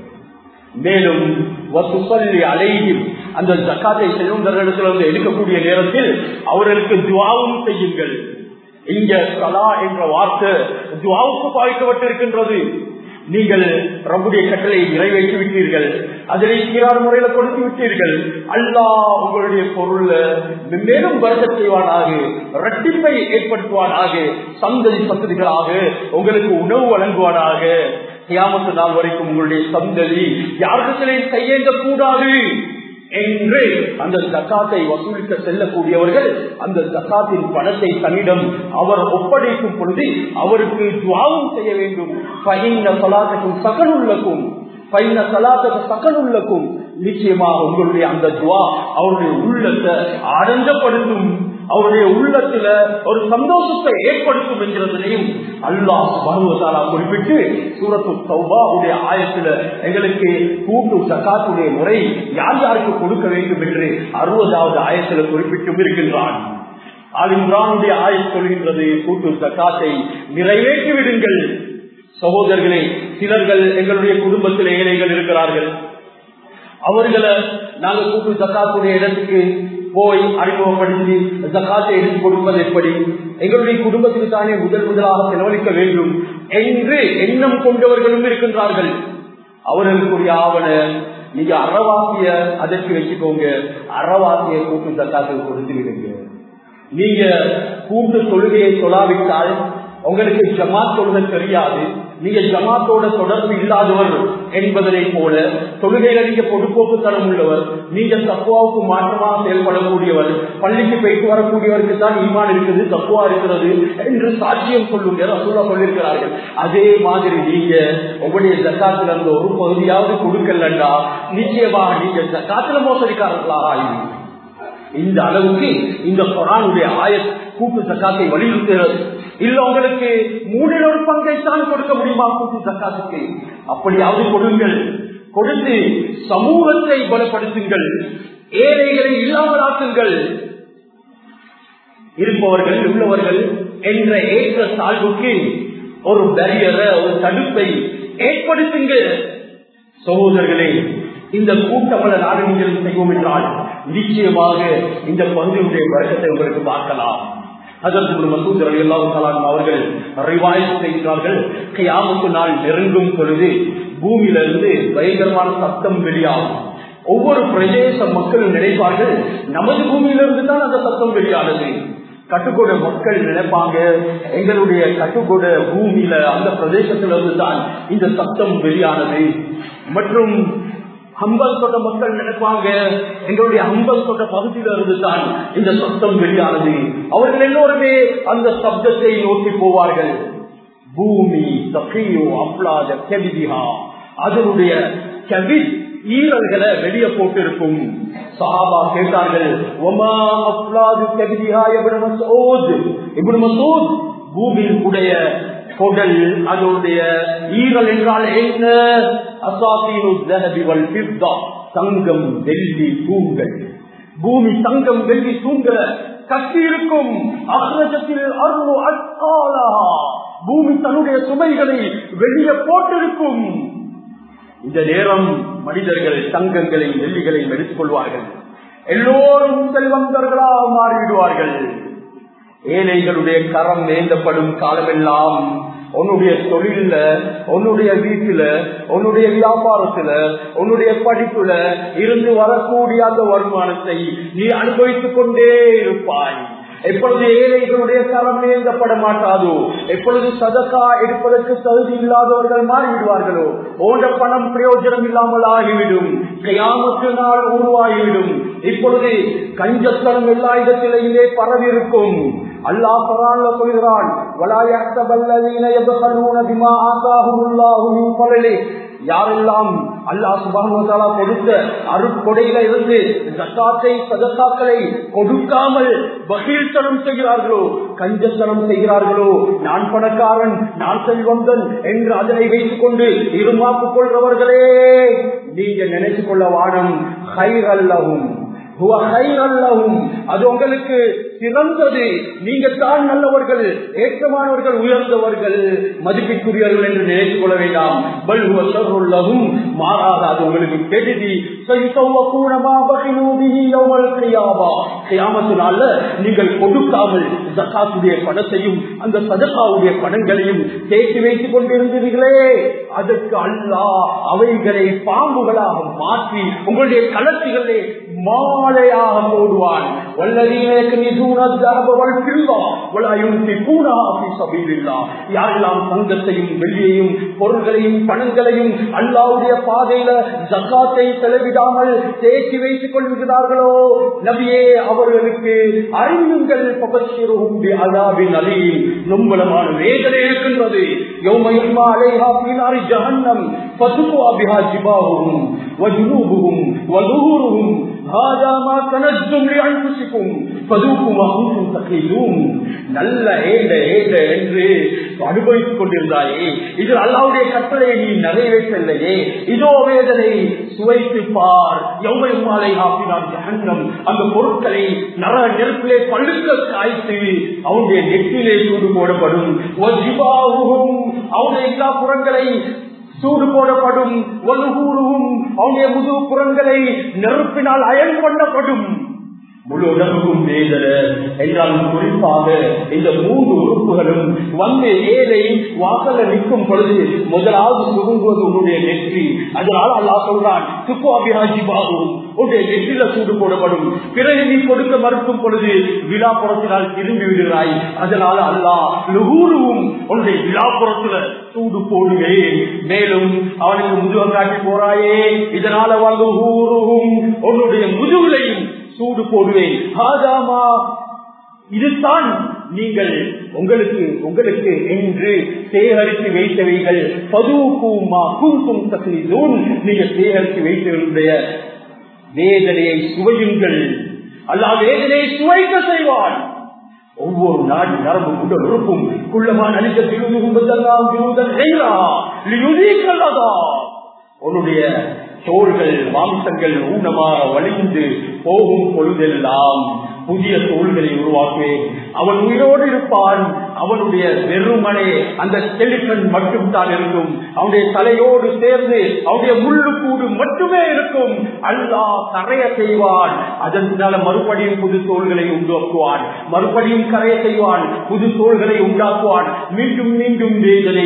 மேலும் வசுசல்லி அலையும் அந்த ஜக்காத்தை செல்வந்தர்களிடத்தில் வந்து எடுக்கக்கூடிய நேரத்தில் அவர்களுக்கு துவாவும் செய்யுங்கள் இங்க சலா என்ற வார்த்தை துவாவுக்கு பாய்க்கப்பட்டிருக்கின்றது நீங்கள் ரப்புடைய கட்டளை நிறைவேற்றி விட்டீர்கள் அதனை சீரான முறையில கொடுத்து விட்டீர்கள் அல்லா உங்களுடைய பொருள்ல மேலும் வருக செய்வானாக ரட்டிப்பை ஏற்படுத்துவானாக சந்ததி சந்ததிகளாக உங்களுக்கு உணவு வழங்குவானாக கியாமத்து நாள் வரைக்கும் உங்களுடைய சந்ததி யாருக்கிட்டையும் கையேந்த கூடாது என்று அந்த ஜக்காத்தை வசூலிக்க செல்லக்கூடியவர்கள் அந்த ஜக்காத்தின் பணத்தை தன்னிடம் அவர் ஒப்படைக்கும் பொழுது அவருக்கு துவாவும் செய்ய வேண்டும் பையன சலாத்துக்கும் சகனுள்ளக்கும் பையன சலாத்துக்கு சகனுள்ளக்கும் நிச்சயமாக உங்களுடைய அந்த துவா அவருடைய உள்ளத்தை ஆனந்தப்படுத்தும் அவருடைய உள்ளத்துல ஒரு சந்தோஷத்தை ஏற்படுத்தும் என்கிறதையும் அல்லாஹ் பருவத்தாலா குறிப்பிட்டு சூரத்து சௌபாவுடைய ஆயத்துல எங்களுக்கு கூட்டு சக்காத்துடைய முறை யார் யாருக்கு கொடுக்க வேண்டும் என்று அறுபதாவது ஆயத்துல குறிப்பிட்டும் இருக்கின்றான் ஆலிம்ரானுடைய ஆயத் சொல்கின்றது கூட்டு சக்காத்தை நிறைவேற்றி விடுங்கள் சகோதரர்களே சிலர்கள் எங்களுடைய குடும்பத்தில் ஏழைகள் இருக்கிறார்கள் அவர்களை நாங்கள் கூட்டு சக்காத்துடைய இடத்துக்கு போய் அறிமுகப்படுத்தி ஜக்காத்தை எடுத்து கொடுப்பது எப்படி எங்களுடைய குடும்பத்துக்கு தானே முதல் முதலாக செலவழிக்க வேண்டும் என்று எண்ணம் கொண்டவர்களும் இருக்கின்றார்கள் அவர்களுக்குரிய ஆவண நீங்க அறவாசிய அதற்கு வச்சுக்கோங்க அறவாசிய கூட்டு ஜக்காத்துக்கு கொடுத்து விடுங்க நீங்க கூட்டு தொழுகையை சொல்லாவிட்டால் உங்களுக்கு ஜமாத் தொழுகை தெரியாது நீங்க ஜமாத்தோட தொடர்பு இல்லாதவர் என்பதனை போல தொழுகையில நீங்க பொதுப்போக்குத்தனம் உள்ளவர் நீங்க தப்புவாவுக்கு மாற்றமாக செயல்படக்கூடியவர் பள்ளிக்கு போயிட்டு வரக்கூடியவருக்கு தான் ஈமான் இருக்குது தப்புவா இருக்கிறது என்று சாட்சியம் சொல்லுங்க ரசூலா சொல்லியிருக்கிறார்கள் அதே மாதிரி நீங்க உங்களுடைய ஜக்காத்துல இருந்த ஒரு பகுதியாவது கொடுக்கலண்டா நிச்சயமாக நீங்க ஜக்காத்துல மோசடிக்காரர்களாக ஆயிடுவீங்க இந்த அளவுக்கு இந்த கொரானுடைய ஆய கூட்டு சக்காத்தை வலியுறுத்துகிறது இல்ல உங்களுக்கு மூணில் ஒரு பங்கை தான் கொடுக்க முடியுமா கூட்டு சக்காத்துக்கு அப்படியாவது கொடுங்கள் கொடுத்து சமூகத்தை பலப்படுத்துங்கள் ஏழைகளை இல்லாமல் ஆக்குங்கள் இருப்பவர்கள் உள்ளவர்கள் என்ற ஏற்ற தாழ்வுக்கு ஒரு பேரியரை ஒரு தடுப்பை ஏற்படுத்துங்க சகோதரர்களே இந்த கூட்டமல நாடுகள் செய்வோம் என்றால் நிச்சயமாக இந்த பகுதியுடைய வழக்கத்தை உங்களுக்கு பார்க்கலாம் அதற்கு மசூத் அலி அல்லாஹ் அவர்கள் ரிவாய்ஸ் செய்கிறார்கள் கையாமுக்கு நாள் நெருங்கும் பொழுது பூமியிலிருந்து பயங்கரமான சத்தம் வெளியாகும் ஒவ்வொரு பிரதேச மக்களும் நினைப்பார்கள் நமது பூமியிலிருந்து தான் அந்த சத்தம் வெளியானது கட்டுக்கோட மக்கள் நினைப்பாங்க எங்களுடைய கட்டுக்கோட பூமியில அந்த பிரதேசத்திலிருந்து தான் இந்த சத்தம் வெளியானது மற்றும் ஹம்பல் கொண்ட மக்கள் நினைப்பாங்க எங்களுடைய ஹம்பல் கொண்ட பகுதியில இருந்து தான் இந்த சத்தம் வெளியானது அவர்கள் எல்லோருமே அந்த சப்தத்தை நோக்கி போவார்கள் பூமி தகையோ அப்ளாத கெவிதிஹா அதனுடைய கவி ஈரல்களை வெளியே போட்டிருக்கும் சஹாபா கேட்டார்கள் ஒமா அப்ளாது கெவிதிஹா எவ்வளவு மசூத் இவ்வளவு மசூத் பூமியில் உடைய கொடல் அதனுடைய ஈரல் என்றால் என்ன தங்கம் வெள்ளி தூண்கள் பூமி தங்கம் வெள்ளி தூண்களை கட்டி இருக்கும் அக்ரஜத்தில் அருள் அத்தாலா பூமி தன்னுடைய சுமைகளை வெளியே போட்டிருக்கும் இந்த நேரம் மனிதர்கள் தங்கங்களை வெள்ளிகளை எடுத்துக் கொள்வார்கள் எல்லோரும் செல்வந்தர்களாக மாறிவிடுவார்கள் ஏழைகளுடைய கரம் வேந்தப்படும் காலமெல்லாம் உன்னுடைய தொழில உன்னுடைய வீட்டுல உன்னுடைய வியாபாரத்துல உன்னுடைய படிப்புல இருந்து வரக்கூடிய அந்த வருமானத்தை நீ அனுபவித்துக் கொண்டே இருப்பாய் எப்பொழுது ஏழைகளுடைய கரம் ஏந்தப்பட மாட்டாதோ எப்பொழுது சதக்கா எடுப்பதற்கு தகுதி இல்லாதவர்கள் மாறிவிடுவார்களோ ஓண்ட பணம் பிரயோஜனம் இல்லாமல் ஆகிவிடும் கையாமத்து நாள் உருவாகிவிடும் இப்பொழுது கஞ்சத்தனம் எல்லா இடத்திலேயே பரவி இருக்கும் அல்லாஹ் குரான்ல சொல்கிறான் ولا يحسب الذين يبخلون بما آتاهم الله من فضله யாரெல்லாம் அல்லாஹ் சுபானுவதாலா கொடுத்த அருட்கொடையில இருந்து ஜக்காத்தை சதக்காக்களை கொடுக்காமல் பகீர்த்தனம் செய்கிறார்களோ கஞ்சத்தனம் செய்கிறார்களோ நான் பணக்காரன் நான் செல்வந்தன் என்று அதனை வைத்துக் கொண்டு இருமாப்பு கொள்றவர்களே நீங்க நினைச்சு கொள்ள வானம் ஹைரல்லவும் அது உங்களுக்கு சிறந்தது நீங்க தான் நல்லவர்கள் ஏற்றமானவர்கள் உயர்ந்தவர்கள் மதிப்பிற்குரியவர்கள் என்று நினைத்துக் கொள்ள வேண்டாம் பல்வல்லவும் மாறாத அது உங்களுக்கு கெடுதி நீங்கள் கொடுக்காமல் ஜக்காத்துடைய பணத்தையும் அந்த சதக்காவுடைய பணங்களையும் சேர்த்து வைத்துக் கொண்டிருந்தீர்களே அதற்கு அல்லா அவைகளை பாம்புகளாக மாற்றி உங்களுடைய களத்துகளே மாலையாக போடுவான் யாரெல்லாம் தங்கத்தையும் வெள்ளியையும் பொருள்களையும் பணங்களையும் அல்லாவுடைய பாதையில ஜக்காத்தை செலவிடாமல் தேக்கி வைத்துக் கொள்கிறார்களோ நபியே அவர்களுக்கு அறிவுங்கள் அதாபின் அலியின் நொம்பலமான வேதனை இருக்கின்றது யௌமயுமா அலைஹா பீனாரி ஜஹன்னம் ஃபதுகுவா பிஹா ஜிபாஹும் வஜுனூபுஹும் வதுஹூருஹும் هذا ما كنزتم لأنفسكم فذوقوا ما كنتم تكيدون நல்ல ஏண்ட ஏண்ட என்று அனுபவித்துக் கொண்டிருந்தாயே இது அல்லாவுடைய கட்டளை நீ நிறைவேற்றலையே இதோ வேதனை சுவைத்து பார் எவ்வளவு மாலை ஆப்பினான் ஜகன்னம் அந்த பொருட்களை நர நெருப்பிலே பழுக்க காய்த்து அவனுடைய நெற்றிலே சூடு போடப்படும் அவனுடைய எல்லா புறங்களை சூடு போடப்படும் ஒலுகூறுவும் அவனுடைய முதுகு புறங்களை நெருப்பினால் அயன் பண்ணப்படும் முழு உடம்புக்கும் வேதனை என்றாலும் குறிப்பாக இந்த மூன்று உறுப்புகளும் வந்து ஏழை வாசல நிற்கும் பொழுது முதலாவது சுருங்குவது உன்னுடைய நெற்றி அதனால் அல்லா சொல்றான் துப்பு அபிராஜி பாகும் உன்னுடைய நெற்றில சூடு போடப்படும் பிறகு நீ கொடுக்க மறுக்கும் பொழுது விழாப்புறத்தினால் திரும்பி விடுகிறாய் அதனால அல்லா லுகூருவும் உன்னுடைய விழாப்புறத்துல சூடு போடுவேன் மேலும் அவனுக்கு முதுக காட்டி போறாயே இதனால வல்லுகூருவும் உன்னுடைய முதுகுலையும் சூடு போடுவேன் ஆதாமா இதுதான் நீங்கள் உங்களுக்கு உங்களுக்கு என்று சேகரித்து வைத்தவைகள் பதுவுக்குமா குங்கும் தகுதிதூன் நீங்கள் சேகரித்து வைத்தவர்களுடைய வேதனையை சுவையுங்கள் அல்லா வேதனையை சுவைக்க செய்வான் ஒவ்வொரு நாடு நரம்பு உடல் உறுப்பும் குள்ளமான அளிக்க திருவுகும்பதெல்லாம் உன்னுடைய தோள்கள் மாம்சங்கள் ஊனமாக வலிந்து போகும் பொழுதெல்லாம் புதிய தோள்களை உருவாக்குவேன் அவன் உயிரோடு இருப்பான் அவனுடைய வெறுமனே அந்த செலிக்கன் மட்டும் தான் இருக்கும் அவனுடைய தலையோடு சேர்ந்து அவனுடைய முள்ளு கூடு மட்டுமே இருக்கும் அல்லா கரைய செய்வான் அதனால மறுபடியும் புது தோள்களை உண்டாக்குவான் மறுபடியும் கரைய செய்வான் புது தோள்களை உண்டாக்குவான் மீண்டும் மீண்டும் வேதனை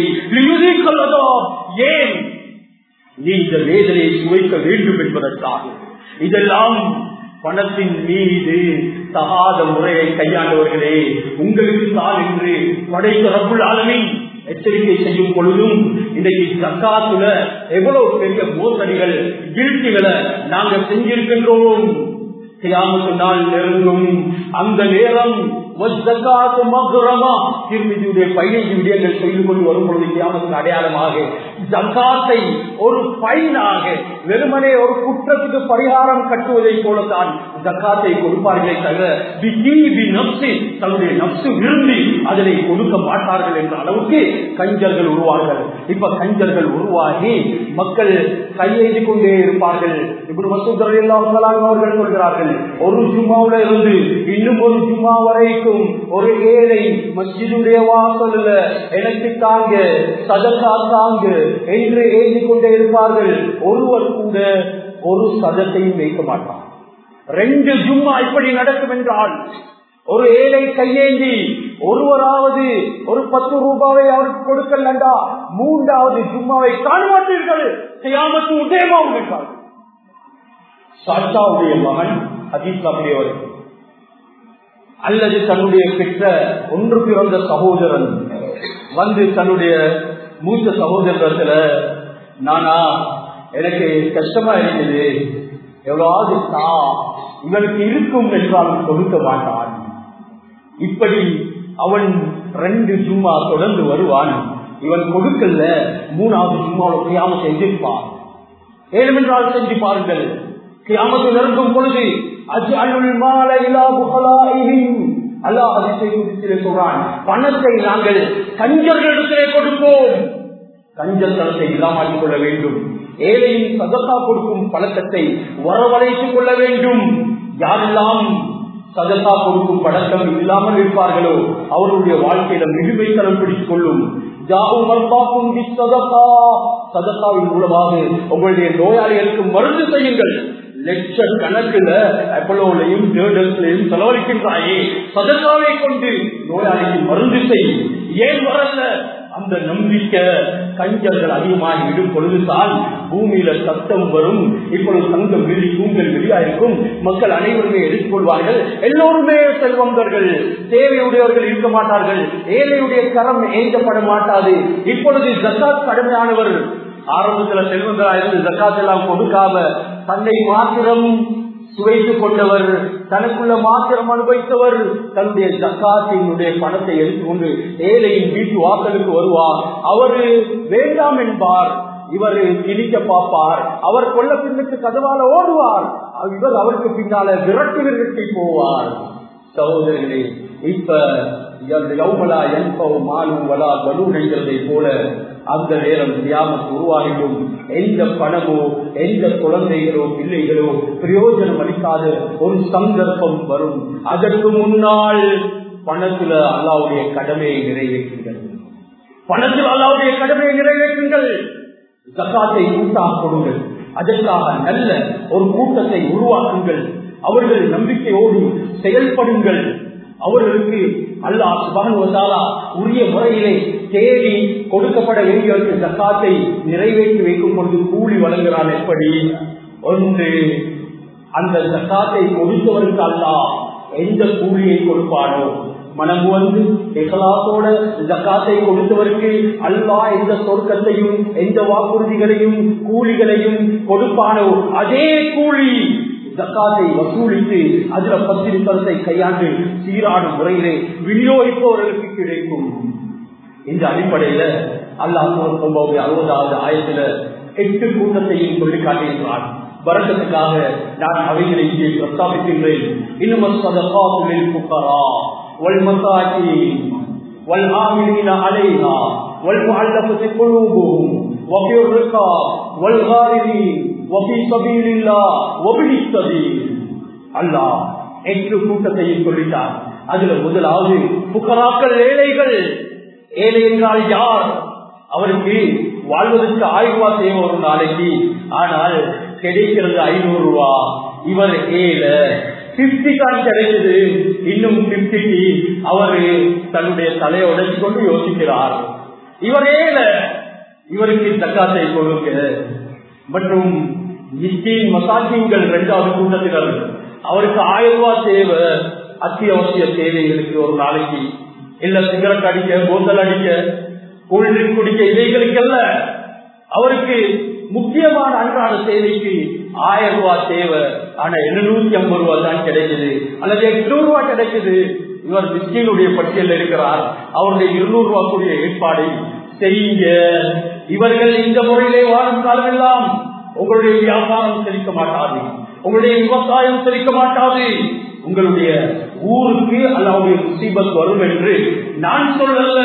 ஏன் நீ இந்த வேதனையை சுவைக்க வேண்டும் என்பதற்காக இதெல்லாம் பணத்தின் மீது தகாத முறையை கையாண்டவர்களே உங்களுக்கு தான் என்று படைத்த ரப்புள் ஆலமின் எச்சரிக்கை செய்யும் பொழுதும் இன்றைக்கு சக்காத்துல எவ்வளவு பெரிய மோசடிகள் வீழ்ச்சிகளை நாங்கள் செஞ்சிருக்கின்றோம் கியாமத்து நாள் நெருங்கும் அந்த நேரம் திருமதியுடைய பதினைந்து விடயங்கள் செய்து கொண்டு வரும் பொழுது கியாமத்துக்கு அடையாளமாக ஜக்காத்தை ஒரு பைனாக வெறுமனே ஒரு குற்றத்துக்கு பரிகாரம் கட்டுவதை போலத்தான் ஜக்காத்தை கொடுப்பார்களே தவிர தன்னுடைய நப்சு விரும்பி அதனை கொடுக்க மாட்டார்கள் என்ற அளவுக்கு கஞ்சர்கள் உருவார்கள் இப்ப கஞ்சர்கள் உருவாகி மக்கள் கையெழுதி கொண்டே இருப்பார்கள் இப்படி மசூதர் அவர்கள் சொல்கிறார்கள் ஒரு ஜும்மாவுல இருந்து இன்னும் ஒரு ஜும்மா வரைக்கும் ஒரு ஏழை மஸ்ஜிதுடைய வாசல்ல எனக்கு தாங்க சதக்கா தாங்க என்று எழுதி கொண்டே இருப்பார்கள் ஒருவர் கூட ஒரு சதத்தையும் வைக்க மாட்டார் ரெண்டு ஜும்மா இப்படி நடக்கும் என்றால் ஒரு ஏழை கையேந்தி ஒருவராவது ஒரு பத்து ரூபாவை அவருக்கு கொடுக்கலண்டா மூன்றாவது ஜும்மாவை காண மாட்டீர்கள் செய்யாமத்து உதயமாவும் என்றார்கள் சாத்தாவுடைய மகன் ஹதீஸ் அப்படியவர் அல்லது தன்னுடைய பெற்ற ஒன்று பிறந்த சகோதரன் வந்து தன்னுடைய மூத்த சகோதரத்துல நானா எனக்கு கஷ்டமா இருக்குது எவ்வளவு தா இவனுக்கு இருக்கும் என்றாலும் கொடுக்க மாட்டான் இப்படி அவன் ரெண்டு ஜும்மா தொடர்ந்து வருவான் இவன் கொடுக்கல மூணாவது ஜும்மாவில் கியாம செஞ்சிருப்பான் ஏழுமென்றால் செஞ்சு பாருங்கள் கியாமத்து நெருங்கும் பொழுது அஜ்அலுல் மால இலா புகலாயிஹிம் அல்லாஹ் அதிசை குறித்திலே சொல்றான் பணத்தை நாங்கள் கஞ்சர்களிடத்திலே கொடுப்போம் கஞ்சல் தனத்தை இல்லாமல் கொள்ள வேண்டும் ஏழையின் சதத்தா கொடுக்கும் பழக்கத்தை வரவழைத்துக் கொள்ள வேண்டும் யாரெல்லாம் சதத்தா கொடுக்கும் பழக்கம் இல்லாமல் இருப்பார்களோ அவருடைய வாழ்க்கையில மிகுமைத்தனம் பிடித்துக் கொள்ளும் சதத்தாவின் மூலமாக உங்களுடைய நோயாளிகளுக்கு மருந்து செய்யுங்கள் லட்ச கணக்குல அப்பலோலையும் தேர்தல்களையும் செலவழிக்கின்றாயே சதத்தாவை கொண்டு நோயாளிக்கு மருந்து செய்யும் ஏன் வரல அந்த நம்பிக்கை கஞ்சர்கள் அதிகமாக விடும் பொழுதுதான் பூமியில சத்தம் வரும் இப்பொழுது தங்கம் வெளி தூங்கல் வெளியாயிருக்கும் மக்கள் அனைவருமே எடுத்துக்கொள்வார்கள் எல்லோருமே செல்வந்தர்கள் தேவையுடையவர்கள் இருக்க மாட்டார்கள் ஏழையுடைய கரம் ஏஞ்சப்பட மாட்டாது இப்பொழுது ஜக்காத் கடுமையானவர் ஆரம்பத்துல செல்வந்தராயிருந்து ஜக்காத் எல்லாம் கொடுக்காம தன்னை மாத்திரம் சுவைத்துக் கொண்டவர் தனக்குள்ள மாத்திரம் அனுபவித்தவர் தன்னுடைய ஜக்காத்தினுடைய பணத்தை எடுத்துக்கொண்டு ஏழையின் வீட்டு வாசலுக்கு வருவார் அவரு வேண்டாம் என்பார் இவர் திணிக்க பார்ப்பார் அவர் கொள்ள பின்னுக்கு கதவால ஓடுவார் இவர் அவருக்கு பின்னால விரட்டி விரட்டி போவார் சகோதரர்களே இப்ப யௌமலா என்பவ மாலும் வலா பலூனைகிறதை போல அந்த நேரம் தியாமத்து உருவாகிடும் எந்த பணமோ எந்த குழந்தைகளோ பிள்ளைகளோ பிரயோஜனம் அளிக்காத ஒரு சந்தர்ப்பம் வரும் அதற்கு முன்னால் பணத்துல அல்லாவுடைய கடமையை நிறைவேற்றுங்கள் பணத்தில் அல்லாவுடைய கடமையை நிறைவேற்றுங்கள் ஜக்காத்தை கூட்டாக கொடுங்கள் அதற்காக நல்ல ஒரு கூட்டத்தை உருவாக்குங்கள் அவர்கள் நம்பிக்கையோடு செயல்படுங்கள் அவர்களுக்கு அல்லாஹ் சுபான் வந்தாலா உரிய முறையிலே தேடி கொடுக்கப்பட வேண்டியவருக்கு சக்காத்தை நிறைவேற்றி வைக்கும் பொழுது கூலி வழங்குகிறான் எப்படி ஒன்று அந்த சக்காத்தை கொடுத்தவருக்கு அல்லா எந்த கூலியை கொடுப்பானோ மனம் வந்து எகலாத்தோட ஜக்காத்தை கொடுத்தவருக்கு அல்லா எந்த சொர்க்கத்தையும் எந்த வாக்குறுதிகளையும் கூலிகளையும் கொடுப்பானோ அதே கூலி ஜக்காத்தை வசூலித்து அதுல பத்திரிப்பதத்தை கையாண்டு சீரான முறையிலே விநியோகிப்பவர்களுக்கு கிடைக்கும் இந்த அடிப்படையில அல்லாஹ் அறுபதாவது ஆயிரத்துல எட்டு கூட்டத்தையும் சொல்லி காட்டுகின்றான் வரக்கத்துக்காக நான் அவைகளை இங்கே பிரஸ்தாபிக்கின்றேன் இன்னும் புக்கரா والمساكين والعاملين عليها والمعلقة قلوبهم وفي الرقاب والغارمين وفي سبيل الله وابن السبيل அல்லாஹ் எட்டு கூட்டத்தையும் சொல்லிட்டார் அதுல முதலாவது புக்கராக்கள் ஏழைகள் ஏழை என்றால் யார் அவருக்கு வாழ்வதற்கு ஆயிரம் ரூபாய் தேவை ஒரு நாளைக்கு ஆனால் கிடைக்கிறது ஐநூறு ரூபா இவர் ஏழை பிப்டி தான் கிடைக்குது இன்னும் பிப்டிக்கு அவரு தன்னுடைய தலையை உடைச்சு கொண்டு யோசிக்கிறார் இவர் ஏழை இவருக்கு தக்காத்தை கொடுங்க மற்றும் நிச்சயம் மசாஜிங்கள் இரண்டாவது கூட்டத்தினர் அவருக்கு ஆயிரம் ரூபாய் தேவை அத்தியாவசிய தேவைகளுக்கு ஒரு நாளைக்கு இல்ல சிகரெட் அடிக்க போத்தல் அடிக்க கூழ்நீர் குடிக்க இவைகளுக்கல்ல அவருக்கு முக்கியமான அன்றாட தேவைக்கு ஆயிரம் ரூபாய் தேவை ஆனா எழுநூத்தி ஐம்பது ரூபாய் தான் கிடைக்குது அல்லது எட்நூறு ரூபாய் கிடைக்குது இவர் மிஸ்கினுடைய பட்டியல் இருக்கிறார் அவருடைய இருநூறு ரூபாய் கூடிய ஏற்பாடை செய்யுங்க இவர்கள் இந்த முறையிலே வாழும் காலமெல்லாம் உங்களுடைய வியாபாரம் செழிக்க மாட்டாது உங்களுடைய விவசாயம் செழிக்க மாட்டாது உங்களுடைய ஊருக்கு அல்லாவுடைய முசீபத் வரும் என்று நான் சொல்லல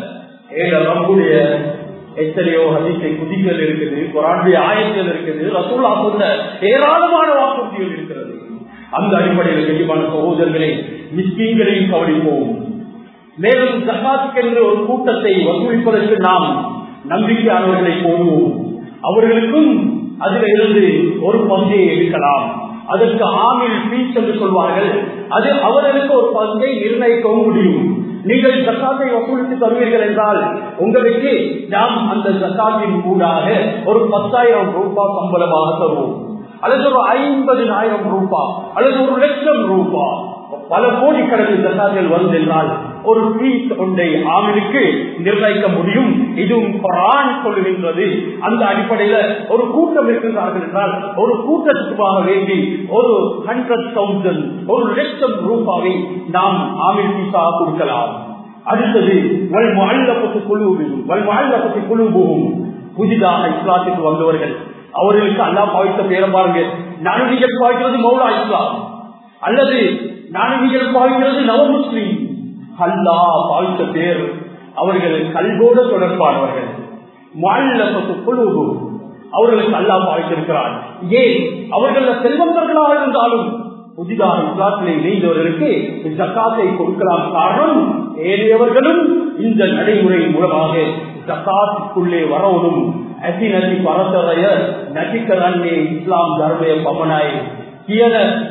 ஏழை நம்முடைய எத்தனையோ ஹதீஸை குதிகள் இருக்குது குரானுடைய ஆயத்தில் இருக்குது ரசூல்லா சொன்ன ஏராளமான வாக்குறுதிகள் இருக்கிறது அந்த அடிப்படையில் கண்டிப்பான சகோதரர்களை மிஸ்கீன்களையும் கவனிப்போம் மேலும் ஜகாத்துக்கென்று ஒரு கூட்டத்தை வசூலிப்பதற்கு நாம் நம்பிக்கையானவர்களை போடுவோம் அவர்களுக்கும் அதில் இருந்து ஒரு பங்கை எடுக்கலாம் அதற்கு ஆமில் பீச் என்று சொல்வார்கள் அது அவர்களுக்கு ஒரு பங்கை நிர்ணயிக்கவும் முடியும் நீங்கள் ஜக்காத்தை வசூலித்து தருவீர்கள் என்றால் உங்களுக்கு நாம் அந்த ஜக்காத்தின் கூடாக ஒரு பத்தாயிரம் ரூபாய் சம்பளமாக தருவோம் அல்லது ஒரு ஐம்பதினாயிரம் ரூபாய் அல்லது ஒரு லட்சம் ரூபாய் பல கோடிக்கணக்கில் ஜக்காத்தில் வந்தென்றால் ஒரு பீஸ் ஒன்றை ஆமிலுக்கு நிர்ணயிக்க முடியும் இதுவும் குரான் சொல்லுகின்றது அந்த அடிப்படையில ஒரு கூட்டம் இருக்கின்றார்கள் என்றால் ஒரு கூட்டத்துக்காக வேண்டி ஒரு ஹண்ட்ரட் தௌசண்ட் ஒரு லட்சம் ரூபாவை நாம் ஆமில் பீஸாக கொடுக்கலாம் அடுத்தது வல் வாழ்லப்பட்டு குழுவும் வல் வாழ்லப்பட்டு குழுவும் புதிதாக இஸ்லாத்துக்கு வந்தவர்கள் அவர்களுக்கு அல்லா பாவித்த பேரை பாருங்க நானும் நீங்கள் பாவிக்கிறது மௌலா இஸ்லாம் அல்லது நானும் நீங்கள் பாவிக்கிறது நவ முஸ்லீம் அல்லா பாவித்த பேர் அவர்கள் கல்வோடு தொடர்பானவர்கள் வாழ்லப்பட்டு குழுவும் அவர்களுக்கு அல்லா பாவித்திருக்கிறார் ஏன் அவர்கள் செல்வந்தர்களாக இருந்தாலும் புதிதாக இஸ்லாத்திலே இணைந்தவர்களுக்கு ஜக்காத்தை கொடுக்கலாம் காரணம் ஏனையவர்களும் இந்த நடைமுறை மூலமாக ஜக்காத்துக்குள்ளே வரவும் ඇති නැති පරතරය නැති කරන්නේ ඉස්ලාම් ධර්මය පමණයි කියන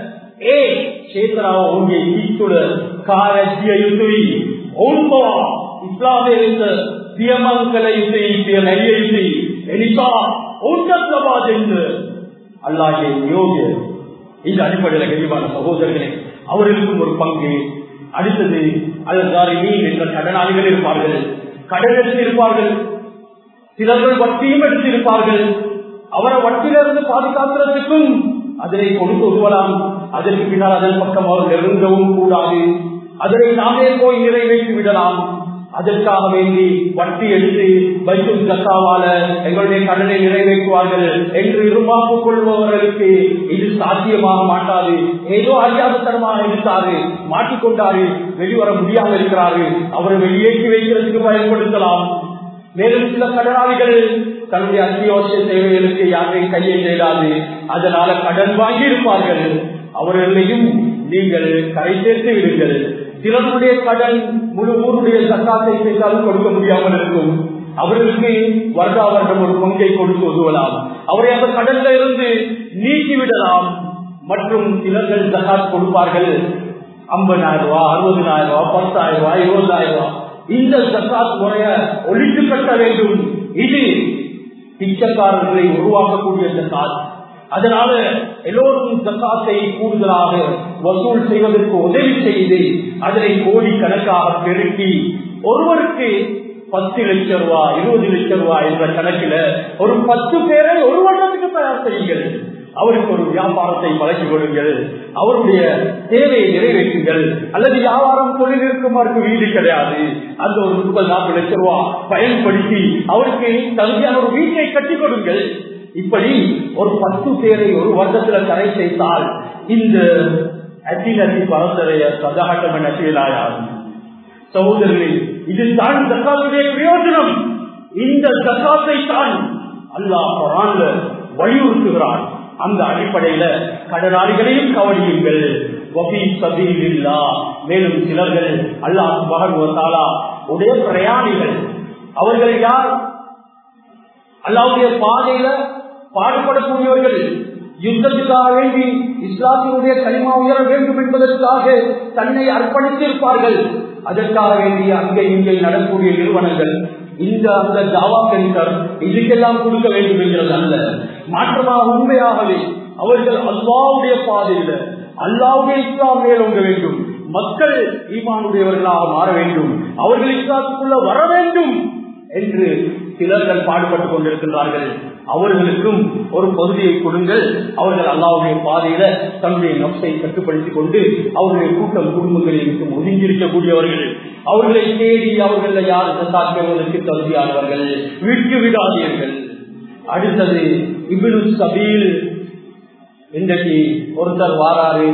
ඒ ක්ෂේත්‍රාව ඔවුන්ගේ හිත්තුල කාරැජ්‍ය යුතුයි ඔවුන් පවා ඉස්ලාමයේ වෙත පියමන් කළ යුතුයි පිය නැරිය යුතුයි එනිසා ඔවුන්ටත් ලබා දෙන්න அல்லாஹே யோகிய இந்த அடிப்படையில் கனிவான சகோதரர்களே அவர்களுக்கும் ஒரு பங்கு அடுத்தது அதற்காரி மீன் என்ற கடனாளிகள் இருப்பார்கள் கடன் எடுத்து இருப்பார்கள் சிலர்கள் வட்டியும் எடுத்திருப்பார்கள் அவரை வட்டியிலிருந்து பாதுகாக்கிறதுக்கும் அதனை கொடுத்து உதவலாம் அதற்கு பின்னால் அதன் பக்கம் அவர் நெருங்கவும் கூடாது அதனை நாமே போய் நிறைவேற்றி விடலாம் அதற்காக வேண்டி வட்டி எடுத்து பைத்துல் ஜக்காவால எங்களுடைய கடனை நிறைவேற்றுவார்கள் என்று இருமாப்பு கொள்பவர்களுக்கு இது சாத்தியமாக மாட்டாது ஏதோ அறியாதத்தனமாக இருந்தாரு மாட்டிக்கொண்டாரு வெளிவர முடியாமல் இருக்கிறாரு அவரை வெளியேற்றி வைக்கிறதுக்கு பயன்படுத்தலாம் மேலும் சில கடனாளிகள் தன்னுடைய அத்தியாவசிய தேவைகளுக்கு யாரையும் கையை செய்யாது அதனால கடன் வாங்கி இருப்பார்கள் அவர்களையும் நீங்கள் கரை சேர்த்து விடுங்கள் சிலருடைய கடன் முழு ஊருடைய சக்காத்தை செய்தாலும் கொடுக்க முடியாமல் இருக்கும் அவர்களுக்கு வருடா வருடம் ஒரு பங்கை கொடுத்து உதவலாம் அவரை அந்த கடன்ல இருந்து நீக்கிவிடலாம் மற்றும் சிலர்கள் ஜகாத் கொடுப்பார்கள் ஐம்பதாயிரம் ரூபாய் அறுபதாயிரம் ரூபாய் பத்தாயிரம் ரூபாய் இருபதாயிரம் ரூபாய் இந்த ஜக்காத் முறைய ஒழித்து கட்ட வேண்டும் இது பிச்சைக்காரர்களை உருவாக்கக்கூடிய ஜக்காத் அதனால எல்லோரும் ஜக்காத்தை கூடுதலாக வசூல் செய்வதற்கு உதவி செய்து அதனை கோடி கணக்காக பெருக்கி ஒருவருக்கு பத்து லட்சம் ரூபாய் இருபது லட்சம் ரூபாய் என்ற கணக்கில ஒரு பத்து பேரை ஒரு வருடத்துக்கு தயார் செய்யுங்கள் அவருக்கு ஒரு வியாபாரத்தை பழக்கி கொடுங்கள் அவருடைய தேவையை நிறைவேற்றுங்கள் அல்லது வியாபாரம் தொழில் இருக்குமாருக்கு வீடு கிடையாது அந்த ஒரு முப்பது நாற்பது லட்சம் ரூபாய் பயன்படுத்தி அவருக்கு தகுதியான ஒரு வீட்டை கட்டி கொடுங்கள் இப்படி ஒரு பத்து பேரை ஒரு வருடத்துல கரை செய்தால் இந்த அத்தினதி பரந்தரைய சதாகட்டம் என செயலாயாகும் சகோதரர்களே இதுதான் ஜக்காத்துடைய பிரயோஜனம் இந்த ஜக்காத்தை தான் அல்லாஹ் குரான்ல வலியுறுத்துகிறான் அந்த அடிப்படையில கடனாளிகளையும் கவனியுங்கள் மேலும் சிலர்கள் அல்லாஹ் மகன் உடைய பிரயாணிகள் அவர்கள் யார் அல்லாவுடைய பாதையில பாடுபடக்கூடியவர்கள் யுத்தத்துக்காக வேண்டி இஸ்லாத்தினுடைய களிமா உயர வேண்டும் என்பதற்காக தன்னை அர்ப்பணித்திருப்பார்கள் அதற்காக வேண்டிய அங்கே இங்கே நடக்கூடிய நிறுவனங்கள் இந்த அந்த ஜாவா சென்டர் இதுக்கெல்லாம் கொடுக்க வேண்டும் என்கிறது அல்ல மாற்றமாக உண்மையாகவே அவர்கள் அல்லாவுடைய பாதையில அல்லாவுடைய இஸ்லாம் மேலோங்க வேண்டும் மக்கள் ஈமானுடையவர்களாக மாற வேண்டும் அவர்கள் இஸ்லாத்துக்குள்ள வர வேண்டும் என்று சிலர்கள் பாடுபட்டுக் கொண்டிருக்கின்றார்கள் அவர்களுக்கும் ஒரு பகுதியை கொடுங்கள் அவர்கள் அல்லாவுடைய பாதையில தன்னுடைய நப்சை கட்டுப்படுத்திக் கொண்டு அவருடைய கூட்டம் குடும்பங்களில் இருக்கும் ஒதுங்கியிருக்கக்கூடியவர்கள் அவர்களை தேடி அவர்கள் யார் பெறுவதற்கு தகுதியானவர்கள் விட்டு விடாதீர்கள் அடுத்தது இபினு சபீல் இன்றைக்கு ஒருத்தர் வாராரு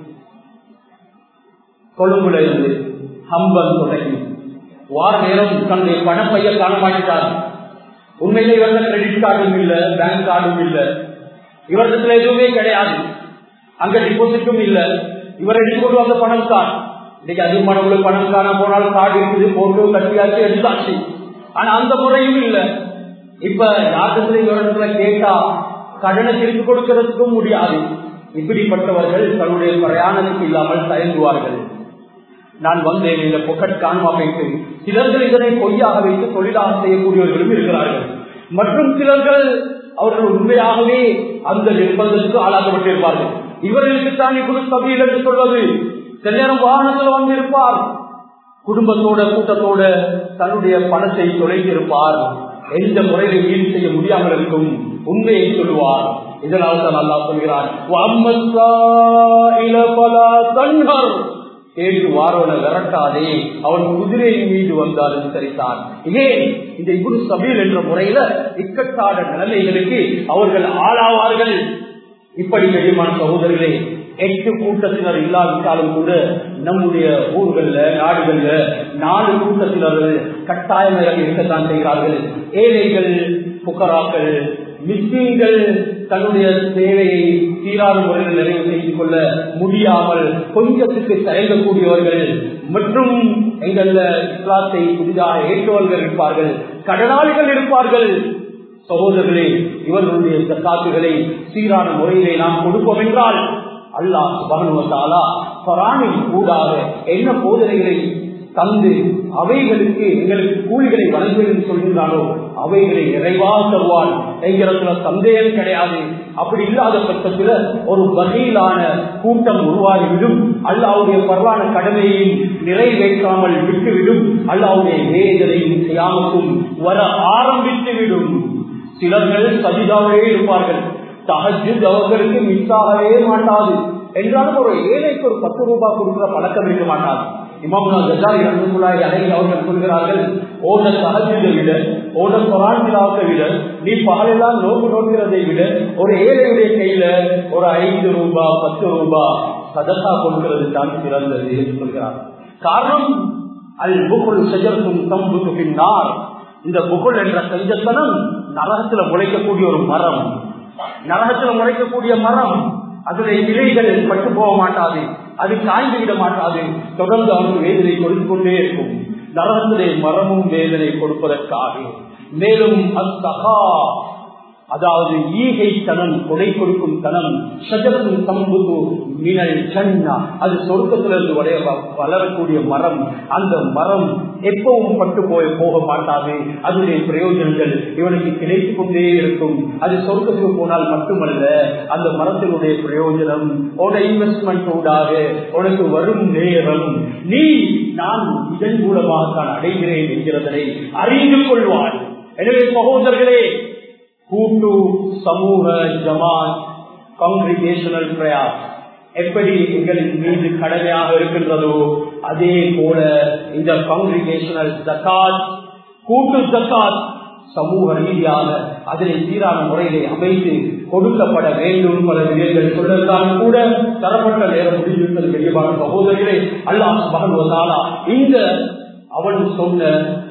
கொழும்புல இருந்து ஹம்பன் தொடங்கி வார நேரம் தன்னுடைய பணப்பைய காண மாட்டார் உண்மையிலே இவர்கள் கிரெடிட் கார்டும் இல்ல பேங்க் கார்டும் இல்ல இவரிடத்துல எதுவுமே கிடையாது அங்க டிபாசிட்டும் இல்ல இவர் எடுத்துக்கொண்டு வந்த பணம் தான் இன்னைக்கு அதிகமான உங்களுக்கு பணம் காண போனால் கார்டு இருக்குது போட்டு கட்டியாச்சு எடுத்தாச்சு ஆனா அந்த முறையும் இல்ல இப்ப யாத்திரை இவரிடத்துல கேட்டா கடனை திருப்பி கொடுக்கிறதுக்கும் முடியாது இப்படிப்பட்டவர்கள் தன்னுடைய பிரயாணத்துக்கு இல்லாமல் தயங்குவார்கள் நான் வந்தேன் இந்த பொக்கட் காண்மா வைத்து சிலர்கள் இதனை பொய்யாக வைத்து தொழிலாக செய்யக்கூடியவர்களும் இருக்கிறார்கள் மற்றும் சிலர்கள் அவர்கள் உண்மையாகவே அந்த நிர்பந்தத்துக்கு ஆளாக்கப்பட்டிருப்பார்கள் இவர்களுக்கு தான் இப்படி சபையில் என்று சொல்வது சில நேரம் வாகனத்தில் வந்திருப்பார் குடும்பத்தோட கூட்டத்தோட தன்னுடைய பணத்தை தொலைத்திருப்பார் எந்த முறையில் ஈடு செய்ய முடியாமல் இருக்கும் உண்மையை சொல்லுவார் இதனால் தான் அல்லா சொல்கிறார் ஏழு வாரோன விரட்டாதே அவன் குதிரையின் மீது வந்தாலும் சரிதான் ஏன் இந்த இபுரு சபீல் என்ற முறையில இக்கட்டான நிலைமைகளுக்கு அவர்கள் ஆளாவார்கள் இப்படி தெரியுமான சகோதரர்களே எட்டு கூட்டத்தினர் இல்லாவிட்டாலும் கூட நம்முடைய ஊர்கள்ல நாடுகள்ல நாலு கூட்டத்தினர்கள் கட்டாயமாக இருக்கத்தான் செய்கிறார்கள் ஏழைகள் புக்கராக்கள் மிஸ்கின்கள் தன்னுடைய தேவையை சீரான முறையில் நிறைவு செய்து கொள்ள முடியாமல் கொஞ்சத்துக்கு தயங்கக்கூடியவர்கள் மற்றும் எங்கள இஸ்லாத்தை புதிதாக ஏற்றவர்கள் இருப்பார்கள் கடனாளிகள் இருப்பார்கள் சகோதரர்களே இவர்களுடைய காத்துகளை சீரான முறையிலே நாம் கொடுப்போம் என்றால் அல்லாஹ் சுபானுவத்தாலா பராணின் கூடாக என்ன போதனைகளை தந்து அவைகளுக்கு எங்களுக்கு கூலிகளை வழங்குவது சொல்கின்றானோ அவைகளை நிறைவாக தருவான் என்கிறதுல சந்தேகம் கிடையாது அப்படி இல்லாத பட்சத்தில் ஒரு வகையிலான கூட்டம் உருவாகிவிடும் அல்லாவுடைய பரவான கடமையையும் நிறைவேற்றாமல் விட்டுவிடும் அல்லாவுடைய வேதனையும் செய்யாமக்கும் வர ஆரம்பித்து விடும் சிலர்கள் சதிதாவே இருப்பார்கள் தகஜு அவர்களுக்கு மிஸ் ஆகவே மாட்டாது என்றாலும் ஒரு ஏழைக்கு ஒரு பத்து ரூபாய் கொடுக்கிற பழக்கம் இருக்க மாட்டாது இமாமுனா கஜாரி ரஹமுல்லாஹி அலைஹி அவர்கள் சொல்கிறார்கள் ஓட தஹஜ்ஜுதை விட ஓட குர்ஆன் திலாவத்தை விட நீ பகலெல்லாம் நோக்கு நோக்கிறதை விட ஒரு ஏழையுடைய கையில ஒரு ஐந்து ரூபாய் பத்து ரூபாய் சதக்கா கொடுக்கிறது தான் சிறந்தது என்று சொல்கிறார் காரணம் அல் புகுல் செஜர்த்தும் தம்புக்கு பின்னார் இந்த புகுல் என்ற கஞ்சத்தனம் நரகத்துல முளைக்கக்கூடிய ஒரு மரம் நரகத்துல முளைக்கக்கூடிய மரம் அதனுடைய இலைகள் பட்டு போக மாட்டாது அது காய்ந்து விட மாட்டாது தொடர்ந்து அவனுக்கு வேதனை கொடுத்து கொண்டே இருக்கும் நரகத்திலே மரமும் வேதனை கொடுப்பதற்காக மேலும் அத்தகா அதாவது ஈகை தனம் கொடை கொடுக்கும் தனம் சஜரத்தின் சம்புது மினல் சன்னா அது சொர்க்கத்திலிருந்து வளைய வளரக்கூடிய மரம் அந்த மரம் எப்பவும் பட்டு போய் போக மாட்டாது அதனுடைய பிரயோஜனங்கள் இவனுக்கு கிடைத்துக் கொண்டே இருக்கும் அது சொர்க்கத்துக்கு போனால் மட்டுமல்ல அந்த மரத்தினுடைய பிரயோஜனம் உன இன்வெஸ்ட்மெண்ட் ஊடாக உனக்கு வரும் நேரம் நீ நான் இதன் மூலமாக தான் அடைகிறேன் என்கிறதனை அறிந்து கொள்வாய் எனவே சகோதரர்களே கூட்டு சமூக ஜமாத் காங்கிரிகேஷனல் பிரயாஸ் எப்படி எங்களின் மீது கடமையாக இருக்கின்றதோ அதே போல இந்த காங்கிரிகேஷனல் ஜக்காத் கூட்டு ஜக்காத் சமூக ரீதியாக அதனை சீரான முறையிலே அமைத்து கொடுக்கப்பட வேண்டும் பல விடயங்கள் சொல்லலாம் கூட தரப்பட்ட நேரம் முடிந்திருப்பது பெரியமான சகோதரிகளே அல்லாஹ் மகன்வதாலா இந்த அவன் சொன்ன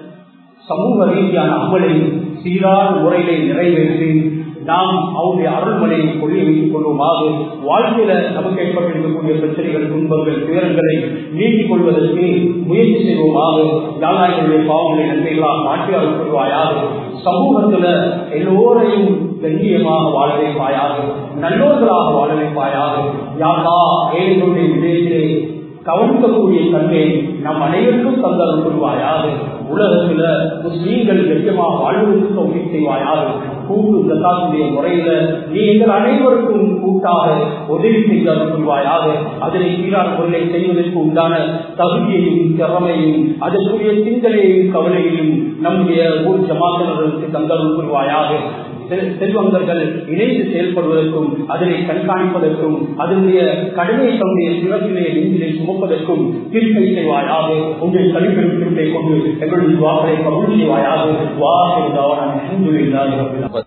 சமூக ரீதியான அமலை சீரான முறையிலே நிறைவேற்றி நாம் அவருடைய அருள்மனையை கொள்ளி வைத்துக் கொள்வோமாக வாழ்க்கையில நமக்கு ஏற்பட்டிருக்கக்கூடிய பிரச்சனைகள் துன்பங்கள் துயரங்களை நீக்கிக் கொள்வதற்கு முயற்சி செய்வோமாக யாழ்நாயகளுடைய பாவங்களை நன்மைகளாக மாற்றி அருள் கொள்வாயாக சமூகத்துல எல்லோரையும் கண்ணியமாக வாழ வைப்பாயாக நல்லோர்களாக வாழ வைப்பாயாக யாரா ஏழைகளுடைய விடயத்திலே கவனிக்கக்கூடிய தன்மை நம் அனைவருக்கும் தந்தல் கொள்வாயாக உலகத்துல முஸ்லீம்கள் நிச்சயமாக வாழ்வதற்கு உதவி செய்வாயாக கூட்டு ஜக்காத்துடைய முறையில நீ எங்கள் அனைவருக்கும் கூட்டாக உதவி செய்து கொள்வாயாக அதனை சீரான முறையை செய்வதற்கு உண்டான தகுதியையும் திறமையும் அதற்குரிய சிந்தனையையும் கவலையையும் நம்முடைய ஊர் ஜமாத்தினர்களுக்கு தந்தல் கொள்வாயாக செல்வந்தர்கள் இணைந்து செயல்படுவதற்கும் அதனை கண்காணிப்பதற்கும் அதனுடைய கடமை தன்னுடைய சிறப்பிலே நெஞ்சிலை சுமப்பதற்கும் திருப்பை செய்வாயாக உங்கள் கழிப்பெருக்கை கொண்டு எங்களுடைய வாக்களை கபூல் செய்வாயாக வாக